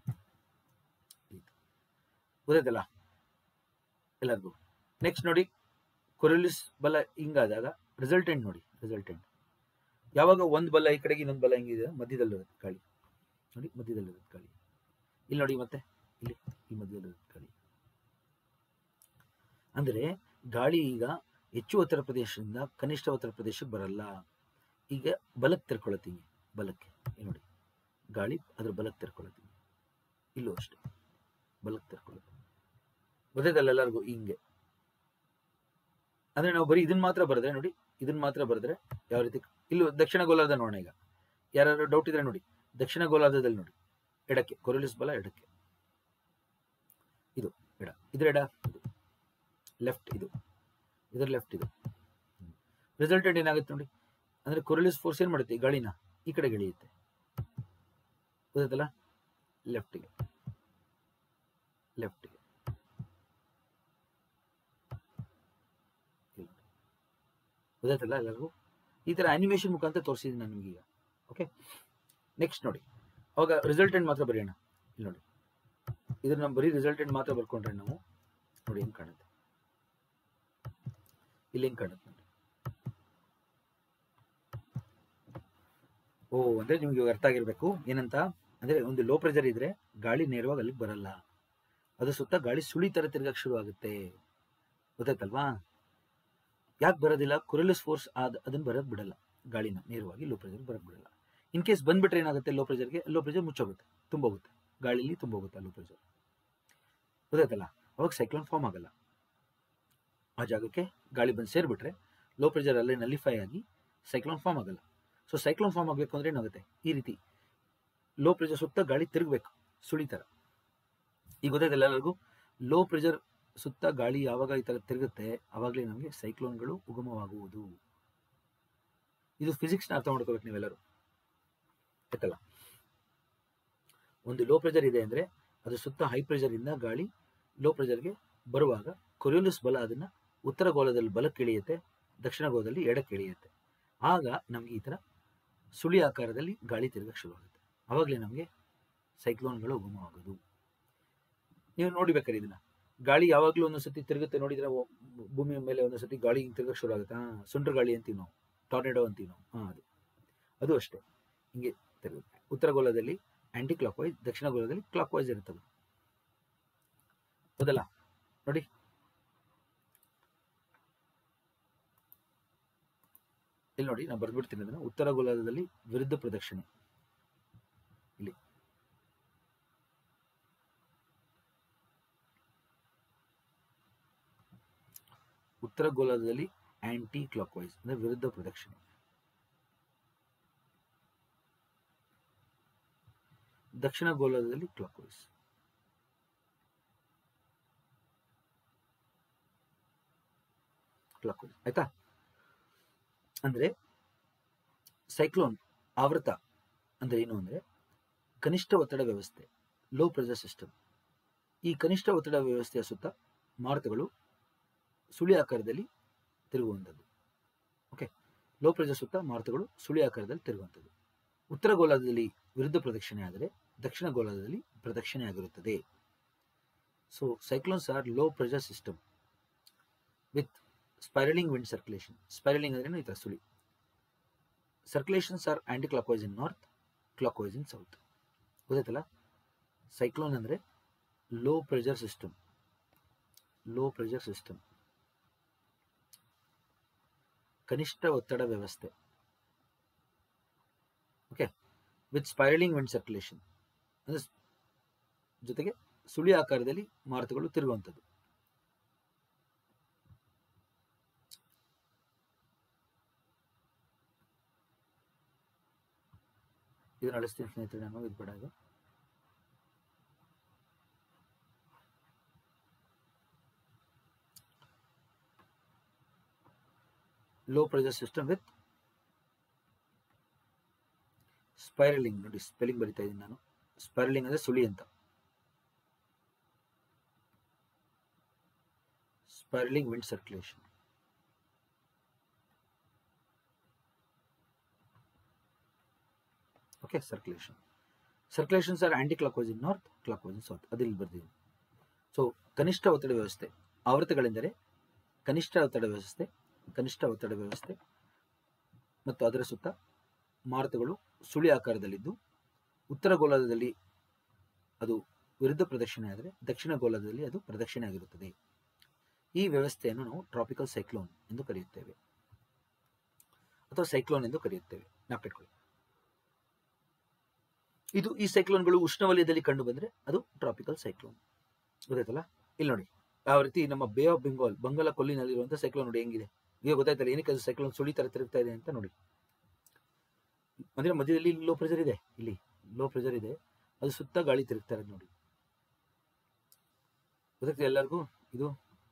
ಗೊತ್ತಾಯ್ತಲ್ಲ ಎಲ್ಲರಿಗೂ ನೆಕ್ಸ್ಟ್ ನೋಡಿ ಕೊರಿಲಿಸ್ ಬಲ ಹಿಂಗಾದಾಗ ರಿಸಲ್ಟೆಂಟ್ ನೋಡಿ ರಿಸಲ್ಟೆಂಟ್ ಯಾವಾಗ ಒಂದು ಬಲ ಈ ಕಡೆಗೆ ಇನ್ನೊಂದು ಬಲ ಹಿಂಗಿದೆ ಮಧ್ಯದಲ್ಲಿರುತ್ತೆ ಗಾಳಿ ನೋಡಿ ಮಧ್ಯದಲ್ಲಿರುತ್ತೆ ಗಾಳಿ ಇಲ್ಲಿ ನೋಡಿ ಮತ್ತೆ ಇಲ್ಲಿ ಈ ಮಧ್ಯದಲ್ಲಿರುತ್ತೆ ಗಾಳಿ ಅಂದರೆ ಗಾಳಿ ಈಗ ಹೆಚ್ಚು ಒತ್ತಡ ಪ್ರದೇಶದಿಂದ ಕನಿಷ್ಠ ಒತ್ತಡ ಪ್ರದೇಶಕ್ಕೆ ಬರಲ್ಲ ಈಗ ಬಲಕ್ಕೆ ತೆರ್ಕೊಳತ್ತೀನಿ ಬಲಕ್ಕೆ ಇಲ್ಲಿ ನೋಡಿ ಗಾಳಿ ಅದ್ರ ಬಲಕ್ಕೆ ತೆರ್ಕೊಳತ್ತೀನಿ ಇಲ್ಲೂ ಅಷ್ಟೇ ಬಲಕ್ಕೆ ತೆರ್ಕೊಳತ್ತೀನಿ ಗೊತ್ತಾಯ್ತಲ್ಲ ಎಲ್ಲರಿಗೂ ಹಿಂಗೆ ಅಂದ್ರೆ ನಾವು ಬರೀ ಇದನ್ನ ಮಾತ್ರ ಬರೆದ್ರೆ ನೋಡಿ ಇದನ್ನ ಮಾತ್ರ ಬರೆದ್ರೆ ಯಾವ ರೀತಿ ಇಲ್ಲೂ ದಕ್ಷಿಣ ಗೋಲಾರ್ಧ ನೋಡೋಣ ಈಗ ಯಾರು ಡೌಟ್ ಇದ್ರೆ ನೋಡಿ ದಕ್ಷಿಣ ಗೋಲಾರ್ಧದಲ್ಲಿ ನೋಡಿ ಎಡಕ್ಕೆ ಕೊರಲಿಸ್ ಬಲ ಎಡಕ್ಕೆ ಇದು ಎಡ ಇದ್ರ ಎಡ ಇದು ಲೆಫ್ಟ್ ಇದು ಇದರ ಲೆಫ್ಟ್ ಇದು ರಿಸಲ್ಟೆಂಟ್ ಏನಾಗುತ್ತೆ ನೋಡಿ ಅಂದ್ರೆ ಕೊರಲಿಸ್ ಫೋರ್ಸ್ ಏನ್ ಮಾಡುತ್ತೆ ಈ ಗಾಳಿನ ಈ ಕಡೆಗೆ ಎಳೆಯುತ್ತೆ ಗೊತ್ತಾಯ್ತಲ್ಲ ಲೆಫ್ಟಿಗೆ ಲೆಫ್ಟಿಗೆ ಗೊತ್ತಾಯ್ತಲ್ಲ ಎಲ್ಲರಿಗೂ ಈ ಥರ ಅನಿಮೇಷನ್ ಮುಖಾಂತರ ತೋರಿಸಿದ್ದೀನಿ ನಾನು ನಿಮಗೀಗ ಓಕೆ ನೆಕ್ಸ್ಟ್ ನೋಡಿ ಅವಾಗ ರಿಸಲ್ಟೆಂಟ್ ಮಾತ್ರ ಬರೆಯೋಣ ಇಲ್ಲಿ ನೋಡಿ ಇದನ್ನ ಬರೀ ರಿಸಲ್ಟೆಂಟ್ ಮಾತ್ರ ಬರ್ಕೊಂಡ್ರೆ ನಾವು ನೋಡಿ ಹೆಂಗೆ ಕಾಣುತ್ತೆ ಇಲ್ಲಿ ಹೆಂಗೆ ಕಾಣುತ್ತೆ ನೋಡಿ ಓ ಅಂದ್ರೆ ನಿಮ್ಗೆ ಇವಾಗ ಅರ್ಥ ಆಗಿರ್ಬೇಕು ಏನಂತ ಅಂದ್ರೆ ಒಂದು ಲೋ ಪ್ರೆಷರ್ ಇದ್ರೆ ಗಾಳಿ ನೇರವಾಗಿ ಅಲ್ಲಿಗೆ ಬರಲ್ಲ ಅದು ಸುತ್ತ ಗಾಳಿ ಸುಳಿ ತರ ತಿರ್ಗಕ್ಕೆ ಶುರು ಆಗುತ್ತೆ ಗೊತ್ತಾಯ್ತಲ್ವಾ ಯಾಕೆ ಬರೋದಿಲ್ಲ ಕೊರಿಲಸ್ ಫೋರ್ಸ್ ಆದ ಅದನ್ನ ಬರೋದು ಬಿಡಲ್ಲ ಗಾಳಿನ ನೇರವಾಗಿ ಲೋ ಪ್ರೆಷರ್ ಬರೋದು ಬಿಡಲ್ಲ ಇನ್ ಕೇಸ್ ಬಂದ್ಬಿಟ್ರೆ ಏನಾಗುತ್ತೆ ಲೋ ಪ್ರೆಷರ್ಗೆ ಲೋ ಪ್ರೆಷರ್ ಮುಚ್ಚೋಗುತ್ತೆ ತುಂಬೋಗುತ್ತೆ ಗಾಳಿಲಿ ತುಂಬೋಗುತ್ತೆ ಲೋ ಪ್ರೆಷರ್ ಗೊತ್ತಾಯ್ತಲ್ಲ ಅವಾಗ ಸೈಕ್ಲೋನ್ ಫಾರ್ಮ್ ಆಗಲ್ಲ ಆ ಜಾಗಕ್ಕೆ ಗಾಳಿ ಬಂದು ಸೇರಿಬಿಟ್ರೆ ಲೋ ಪ್ರೆಷರ್ ಅಲ್ಲೇ ನಲಿಫೈ ಆಗಿ ಸೈಕ್ಲೋನ್ ಫಾರ್ಮ್ ಆಗಲ್ಲ ಸೊ ಸೈಕ್ಲೋನ್ ಫಾರ್ಮ್ ಆಗಬೇಕು ಅಂದ್ರೆ ಏನಾಗುತ್ತೆ ಈ ರೀತಿ ಲೋ ಪ್ರೆಷರ್ ಸುತ್ತ ಗಾಳಿ ತಿರುಗಬೇಕು ಸುಳಿ ಥರ ಈಗ ಗೊತ್ತಾಯ್ತಲ್ಲ ಎಲ್ಲರಿಗೂ ಲೋ ಪ್ರೆಷರ್ ಸುತ್ತ ಗಾಳಿ ಯಾವಾಗ ಈ ತರ ತಿರುಗುತ್ತೆ ಆವಾಗಲೇ ನಮಗೆ ಸೈಕ್ಲೋನ್ಗಳು ಉಗಮವಾಗುವುದು ಇದು ಫಿಸಿಕ್ಸ್ನ ಅರ್ಥ ಮಾಡ್ಕೋಬೇಕು ನೀವೆಲ್ಲರೂ ಆಯ್ತಲ್ಲ ಒಂದು ಲೋ ಪ್ರೆಷರ್ ಇದೆ ಅಂದ್ರೆ ಅದು ಸುತ್ತ ಹೈ ಪ್ರೆಷರ್ ಇಂದ ಗಾಳಿ ಲೋ ಪ್ರೆಷರ್ಗೆ ಬರುವಾಗ ಕೊರಿಯೋಲಿಸ್ ಬಲ ಅದನ್ನ ಉತ್ತರ ಗೋಳದಲ್ಲಿ ಬಲಕ್ಕೆ ಇಳಿಯುತ್ತೆ ದಕ್ಷಿಣ ಗೋಳದಲ್ಲಿ ಎಡಕ್ಕೆ ಇಳಿಯುತ್ತೆ ಆಗ ನಮ್ಗೆ ಈ ತರ ಸುಳಿ ಆಕಾರದಲ್ಲಿ ಗಾಳಿ ತಿರುಗಕ್ಕೆ ಶುರುವಾಗುತ್ತೆ ಆವಾಗಲೇ ನಮಗೆ ಸೈಕ್ಲೋನ್ಗಳು ಉಗಮವಾಗೋದು ನೀವು ನೋಡಿಬೇಕಾರೆ ಇದನ್ನ ಗಾಳಿ ಯಾವಾಗಲೂ ಒಂದೊಂದ್ಸತಿ ತಿರುಗುತ್ತೆ ನೋಡಿದ್ರೆ ಒ- ಭೂಮಿ ಮೇಲೆ ಒಂದೊಂದ್ಸತಿ ಗಾಳಿ ಹಿಂಗ್ ತಿರುಗಕ್ಕೆ ಶುರು ಆಗುತ್ತೆ ಹಾ ಸುಂಟ್ರ ಗಾಳಿ ಅಂತೀವಿ ನಾವು ಟಾರ್ನೆಡೋ ಅಂತೀವಿ ನಾವು ಹಾ ಅದು ಅದು ಅಷ್ಟೇ ಹಿಂಗೆ ತಿರುಗುತ್ತೆ ಉತ್ತರ ಗೋಳದಲ್ಲಿ ಆಂಟಿ ಕ್ಲಾಕ್ ವೈಸ್ ದಕ್ಷಿಣ ಗೋಳದಲ್ಲಿ ಕ್ಲಾಕ್ ವೈಸ್ ಇರುತ್ತದೆ ಹೌದಲ್ಲ ನೋಡಿ ಇಲ್ಲಿ ನೋಡಿ ನಾನು ಬರ್ದ್ಬಿಡ್ತೀನಿ ಅದನ್ನ ಉತ್ತರ ಗೋಳದಲ್ಲಿ ವಿರುದ್ಧ ಪ್ರದಕ್ಷಿಣೆ ಇಲ್ಲಿ ಉತ್ತರ ಗೋಳದಲ್ಲಿ ಆಂಟಿ ಕ್ಲಾಕ್ ವೈಸ್ ಅಂದ್ರೆ ವಿರುದ್ಧ ಪ್ರದಕ್ಷಿಣೆ ದಕ್ಷಿಣ ಗೋಳದಲ್ಲಿ ಕ್ಲಾಕ್ ವೈಸ್ ಕ್ಲಾಕ್ ವೈಸ್ ಆಯ್ತಾ ಅಂದ್ರೆ ಸೈಕ್ಲೋನ್ ಆವೃತ ಅಂದ್ರೆ ಏನು ಅಂದ್ರೆ ಕನಿಷ್ಠ ಒತ್ತಡ ವ್ಯವಸ್ಥೆ ಲೋ ಪ್ರೆಷರ್ ಸಿಸ್ಟಮ್ ಈ ಕನಿಷ್ಠ ಒತ್ತಡ ವ್ಯವಸ್ಥೆಯ ಸುತ್ತ ಮಾರುತಗಳು ಸುಳಿ ಆಕಾರದಲ್ಲಿ ತಿರುಗುವಂಥದ್ದು ಓಕೆ ಲೋ ಪ್ರೆಷರ್ ಸುತ್ತ ಮಾರುತಗಳು ಸುಳಿ ಆಕಾರದಲ್ಲಿ ತಿರುಗುವಂಥದ್ದು ಉತ್ತರ ಗೋಳದಲ್ಲಿ ವಿರುದ್ಧ ಪ್ರದಕ್ಷಿಣೆ ಆದರೆ ದಕ್ಷಿಣ ಗೋಳದಲ್ಲಿ ಪ್ರದಕ್ಷಿಣೆ ಆಗಿರುತ್ತದೆ so cyclones are low pressure system with spiralling wind circulation spiralling ಅಂದ್ರೆ ಈ ತರ ಸುಳಿ circulations are clock wise in north clock wise in south ಗೊತ್ತಾಯ್ತಲ್ಲ ಸೈಕ್ಲೋನ್ ಅಂದ್ರೆ low pressure system low pressure system ಕನಿಷ್ಠ ಒತ್ತಡ ವ್ಯವಸ್ಥೆ okay with spiralling wind circulation ಅಂದ್ರೆ ಸ್- ಜೊತೆಗೆ ಸುಳಿ ಆಕಾರದಲ್ಲಿ ಮಾರುತಗಳು ತಿರುಗುವಂಥದ್ದು ಇದನ್ನ ಅಳಿಸ್ತೀನಿ ಸ್ನೇಹಿತರೆ ನಾನು ಇದು ಬೇಡ ಇದು low pressure system with spiralling ನೋಡಿ ಸ್ಪೆಲ್ಲಿಂಗ್ ಬರಿತಾ ಇದ್ದೀನಿ ನಾನು ಸ್ಪೈರಲಿಂಗ್ ಅಂದ್ರೆ ಸುಳಿ ಅಂತ spiralling wind circulation okay circulation circulations are clock wise in north clock wise in south ಅದಿಲ್ಲಿ ಬರ್ದಿದ್ದೀನಿ ಸೊ ಕನಿಷ್ಠ ಒತ್ತಡ ವ್ಯವಸ್ಥೆ ಆವೃತ್ತಗಳೆಂದರೆ ಕನಿಷ್ಠ ಒತ್ತಡ ವ್ಯವಸ್ಥೆ ಕನಿಷ್ಠ ಒತ್ತಡ ವ್ಯವಸ್ಥೆ ಮತ್ತು ಅದರ ಸುತ್ತ ಮಾರುತಗಳು ಸುಳಿ ಆಕಾರದಲ್ಲಿದ್ದು ಉತ್ತರ ಗೋಳದಲ್ಲಿ ಅದು ವಿರುದ್ಧ ಪ್ರದಕ್ಷಿಣೆ ಆದರೆ ದಕ್ಷಿಣ ಗೋಳದಲ್ಲಿ ಅದು ಪ್ರದಕ್ಷಿಣೆ ಆಗಿರುತ್ತದೆ ಈ ವ್ಯವಸ್ಥೆಯನ್ನು ನಾವು ಟ್ರಾಪಿಕಲ್ ಸೈಕ್ಲೋನ್ ಎಂದು ಕರೆಯುತ್ತೇವೆ ಅಥವಾ ಸೈಕ್ಲೋನ್ ಎಂದು ಕರೆಯುತ್ತೇವೆ ನಾಪಿಟ್ಕೊಳ್ಳಿ ಇದು ಈ ಸೈಕ್ಲೋನ್ಗಳು ಉಷ್ಣವಲಯದಲ್ಲಿ ಕಂಡು ಬಂದ್ರೆ ಅದು ಟ್ರಾಪಿಕಲ್ ಸೈಕ್ಲೋನ್ ಗೊತ್ತಾಯ್ತಲ್ಲ ಇಲ್ಲಿ ನೋಡಿ ಯಾವ ರೀತಿ ನಮ್ಮ ಬೇ ಆಫ್ ಬೆಂಗಾಲ್ ಬಂಗಾಳ ಕೊಲ್ಲಿನಲ್ಲಿರುವಂತಹ ಸೈಕ್ಲೋನ್ ನೋಡಿ ಹೆಂಗಿದೆ ಈಗ ಗೊತ್ತಾಯ್ತಲ್ಲ ಏನಕ್ಕೆ ಅದು ಸೈಕ್ಲೋನ್ ಸುಳಿ ತರ ತಿರುಗ್ತಾ ಇದೆ ಅಂತ ನೋಡಿ ಅಂದ್ರೆ ಮಧ್ಯದಲ್ಲಿ ಲೋ ಪ್ರೆಷರ್ ಇದೆ ಇಲ್ಲಿ ಲೋ ಪ್ರೆಷರ್ ಇದೆ ಅದು ಸುತ್ತ ಗಾಳಿ ತಿರುಗ್ತಾ ಇರೋದು ನೋಡಿ ಗೊತ್ತಾಗ್ತದೆ ಎಲ್ಲರಿಗೂ ಇದು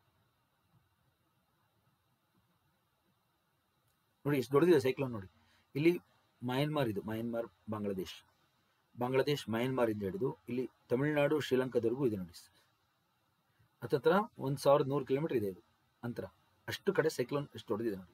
ನೋಡಿ ಎಷ್ಟು ದೊಡ್ಡದಿದೆ ಸೈಕ್ಲೋನ್ ನೋಡಿ ಇಲ್ಲಿ ಮಯನ್ಮಾರ್ ಇದು ಮಯನ್ಮಾರ್ ಬಾಂಗ್ಲಾದೇಶ್ ಬಾಂಗ್ಲಾದೇಶ್ ಮಯನ್ಮಾರ್ ಇಂದ ಹಿಡಿದು ಇಲ್ಲಿ ತಮಿಳುನಾಡು ಶ್ರೀಲಂಕಾದವರೆಗೂ ಇದೆ ನೋಡಿ ಹತ್ತತ್ರ ಒಂದ್ ಸಾವಿರದ ನೂರು ಕಿಲೋಮೀಟರ್ ಇದೆ ಇದು ಅಂತರ ಅಷ್ಟು ಕಡೆ ಸೈಕ್ಲೋನ್ ಎಷ್ಟು ದೊಡ್ಡದಿದೆ ನೋಡಿ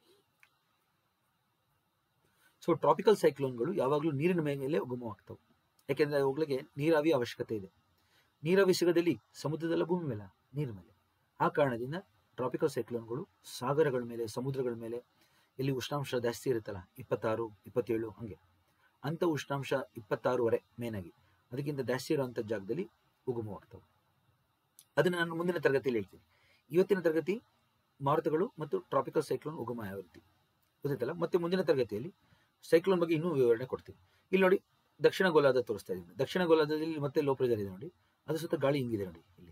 ಸೊ ಟ್ರಾಪಿಕಲ್ ಸೈಕ್ಲೋನ್ಗಳು ಯಾವಾಗಲೂ ನೀರಿನ ಮೇಲೆ ಉಗಮವಾಗ್ತವೆ ಯಾಕೆಂದ್ರೆ ಅವುಗಳಿಗೆ ನೀರಾವಿ ಅವಶ್ಯಕತೆ ಇದೆ ನೀರಾವಿ ಸಿಗದಲ್ಲಿ ಸಮುದ್ರದಲ್ಲ ಭೂಮಿ ಮೇಲೆ ನೀರಿನ ಮೇಲೆ ಆ ಕಾರಣದಿಂದ ಟ್ರಾಪಿಕಲ್ ಸೈಕ್ಲೋನ್ಗಳು ಸಾಗರಗಳ ಮೇಲೆ ಸಮುದ್ರಗಳ ಮೇಲೆ ಇಲ್ಲಿ ಉಷ್ಣಾಂಶ ಜಾಸ್ತಿ ಇರುತ್ತಲ್ಲ ಇಪ್ಪತ್ತಾರು ಇಪ್ಪತ್ತೇಳು ಹಂಗೆ ಅಂತ ಉಷ್ಣಾಂಶ ಇಪ್ಪತ್ತಾರುವರೆ ಮೇನ್ ಆಗಿ ಅದಕ್ಕಿಂತ ಜಾಸ್ತಿ ಇರುವಂತ ಜಾಗದಲ್ಲಿ ಉಗಮವಾಗ್ತವೆ ಅದನ್ನ ನಾನು ಮುಂದಿನ ತರಗತಿಯಲ್ಲಿ ಹೇಳ್ತೀನಿ ಇವತ್ತಿನ ತರಗತಿ ಮಾರುತಗಳು ಮತ್ತು ಟ್ರಾಪಿಕಲ್ ಸೈಕ್ಲೋನ್ ಉಗಮ ಯಾವ ರೀತಿ ಗೊತ್ತಾಯ್ತಲ್ಲ ಮತ್ತೆ ಮುಂದಿನ ತರಗತಿಯಲ್ಲಿ ಸೈಕ್ಲೋನ್ ಬಗ್ಗೆ ಇನ್ನೂ ವಿವರಣೆ ಕೊಡ್ತೀನಿ ಇಲ್ಲಿ ನೋಡಿ ದಕ್ಷಿಣ ಗೋಲಾರ್ಧ ತೋರಿಸ್ತಾ ಇದ್ದೀನಿ ದಕ್ಷಿಣ ಗೋಲಾರ್ಧದಲ್ಲಿ ಮತ್ತೆ ಲೋ ಪ್ರೆಷರ್ ಇದೆ ನೋಡಿ ಅದ್ರ ಸುತ್ತ ಗಾಳಿ ಹಿಂಗಿದೆ ನೋಡಿ ಇಲ್ಲಿ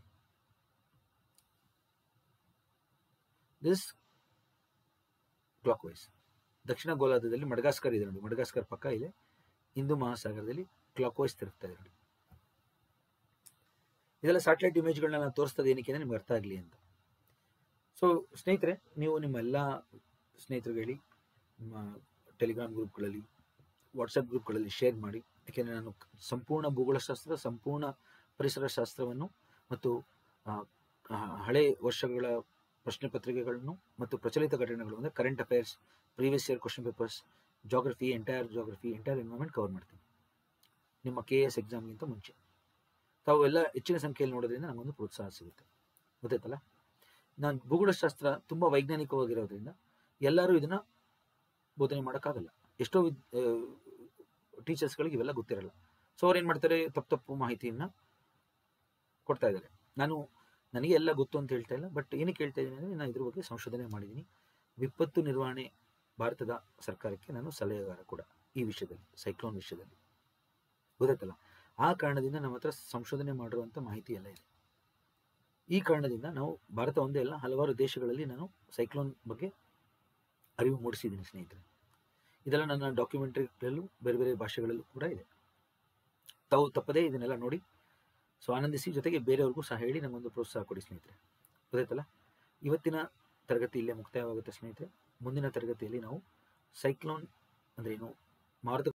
ದಿಸ್ ಕ್ಲಾಕ್ ವೈಸ್ ದಕ್ಷಿಣ ಗೋಲಾರ್ಧದಲ್ಲಿ ಮಡಗಾಸ್ಕರ್ ಇದೆ ನೋಡಿ ಮಡಗಾಸ್ಕರ್ ಪಕ್ಕ ಇದೆ ಹಿಂದೂ ಮಹಾಸಾಗರದಲ್ಲಿ ಕ್ಲಾಕ್ ವೈಸ್ ತಿರುಗ್ತಾ ಇದೆ ನೋಡಿ ಇದೆಲ್ಲ ಸ್ಯಾಟಲೈಟ್ ಇಮೇಜ್ಗಳನ್ನ ನಾನು ತೋರಿಸ್ತದೆ ಏನಕ್ಕೆ ಅಂದರೆ ನಿಮ್ಗೆ ಅರ್ಥ ಆಗಲಿ ಅಂತ ಸೊ ಸ್ನೇಹಿತರೆ ನೀವು ನಿಮ್ಮ ಎಲ್ಲ ಸ್ನೇಹಿತರಿಗೆ ಹೇಳಿ ನಿಮ್ಮ ಟೆಲಿಗ್ರಾಮ್ ಗ್ರೂಪ್ಗಳಲ್ಲಿ ವಾಟ್ಸಪ್ ಗ್ರೂಪ್ಗಳಲ್ಲಿ ಶೇರ್ ಮಾಡಿ ಯಾಕೆಂದರೆ ನಾನು ಸಂಪೂರ್ಣ ಭೂಗೋಳಶಾಸ್ತ್ರ ಸಂಪೂರ್ಣ ಪರಿಸರ ಶಾಸ್ತ್ರವನ್ನು ಮತ್ತು ಆ, ಆ, ಹಳೆ ವರ್ಷಗಳ ಪ್ರಶ್ನೆ ಪತ್ರಿಕೆಗಳನ್ನು ಮತ್ತು ಪ್ರಚಲಿತ ಘಟನೆಗಳು ಅಂದರೆ current affairs previous year question papers geography entire geography entire environment cover ಮಾಡ್ತೀನಿ ನಿಮ್ಮ ಕೆ ಎಸ್ ಎಕ್ಸಾಮ್ಗಿಂತ ಮುಂಚೆ ತಾವು ಎಲ್ಲ ಹೆಚ್ಚಿನ ಸಂಖ್ಯೆಯಲ್ಲಿ ನೋಡೋದ್ರಿಂದ ನಮಗೊಂದು ಪ್ರೋತ್ಸಾಹ ಸಿಗುತ್ತೆ ಗೊತ್ತಾಯ್ತಲ್ಲ ನಾನು ಭೂಗೋಳಶಾಸ್ತ್ರ ತುಂಬ ವೈಜ್ಞಾನಿಕವಾಗಿರೋದ್ರಿಂದ ಎಲ್ಲರೂ ಇದನ್ನು ಬೋಧನೆ ಮಾಡೋಕ್ಕಾಗಲ್ಲ ಎಷ್ಟೋ ವಿದ್ ಟೀಚರ್ಸ್ಗಳಿಗೆ ಇವೆಲ್ಲ ಗೊತ್ತಿರಲ್ಲ ಸೊ ಅವ್ರು ಏನು ಮಾಡ್ತಾರೆ ತಪ್ಪು ತಪ್ಪು ಮಾಹಿತಿಯನ್ನು ಕೊಡ್ತಾ ಇದ್ದಾರೆ ನಾನು ನನಗೆ ಎಲ್ಲ ಗೊತ್ತು ಅಂತ ಹೇಳ್ತಾ ಇಲ್ಲ ಬಟ್ ಏನಕ್ಕೆ ಹೇಳ್ತಾ ಇದ್ದೀನಿ ಅಂದರೆ ನಾನು ಇದ್ರ ಬಗ್ಗೆ ಸಂಶೋಧನೆ ಮಾಡಿದ್ದೀನಿ ವಿಪತ್ತು ನಿರ್ವಹಣೆ ಭಾರತದ ಸರ್ಕಾರಕ್ಕೆ ನಾನು ಸಲಹೆಗಾರ ಕೂಡ ಈ ವಿಷಯದಲ್ಲಿ ಸೈಕ್ಲೋನ್ ವಿಷಯದಲ್ಲಿ ಗೊತ್ತಾಯ್ತಲ್ಲ ಆ ಕಾರಣದಿಂದ ನಮ್ಮ ಹತ್ರ ಸಂಶೋಧನೆ ಮಾಡಿರುವಂಥ ಮಾಹಿತಿ ಎಲ್ಲ ಇದೆ ಈ ಕಾರಣದಿಂದ ನಾವು ಭಾರತ ಒಂದೇ ಅಲ್ಲ ಹಲವಾರು ದೇಶಗಳಲ್ಲಿ ನಾನು ಸೈಕ್ಲೋನ್ ಬಗ್ಗೆ ಅರಿವು ಮೂಡಿಸಿದ್ದೀನಿ ಸ್ನೇಹಿತರೆ ಇದೆಲ್ಲ ನನ್ನ ಡಾಕ್ಯುಮೆಂಟ್ರಿಗಳಲ್ಲೂ ಬೇರೆ ಬೇರೆ ಭಾಷೆಗಳಲ್ಲೂ ಕೂಡ ಇದೆ ತಾವು ತಪ್ಪದೇ ಇದನ್ನೆಲ್ಲ ನೋಡಿ ಸೊ ಆನಂದಿಸಿ ಜೊತೆಗೆ ಬೇರೆಯವ್ರಿಗೂ ಸಹ ಹೇಳಿ ನಮಗೊಂದು ಪ್ರೋತ್ಸಾಹ ಕೊಡಿ ಸ್ನೇಹಿತರೆ ಗೊತ್ತಾಯ್ತಲ್ಲ ಇವತ್ತಿನ ತರಗತಿ ಇಲ್ಲೇ ಮುಕ್ತಾಯವಾಗುತ್ತೆ ಸ್ನೇಹಿತರೆ ಮುಂದಿನ ತರಗತಿಯಲ್ಲಿ ನಾವು ಸೈಕ್ಲೋನ್ ಅಂದ್ರೆ ಏನು ಮಾರುತ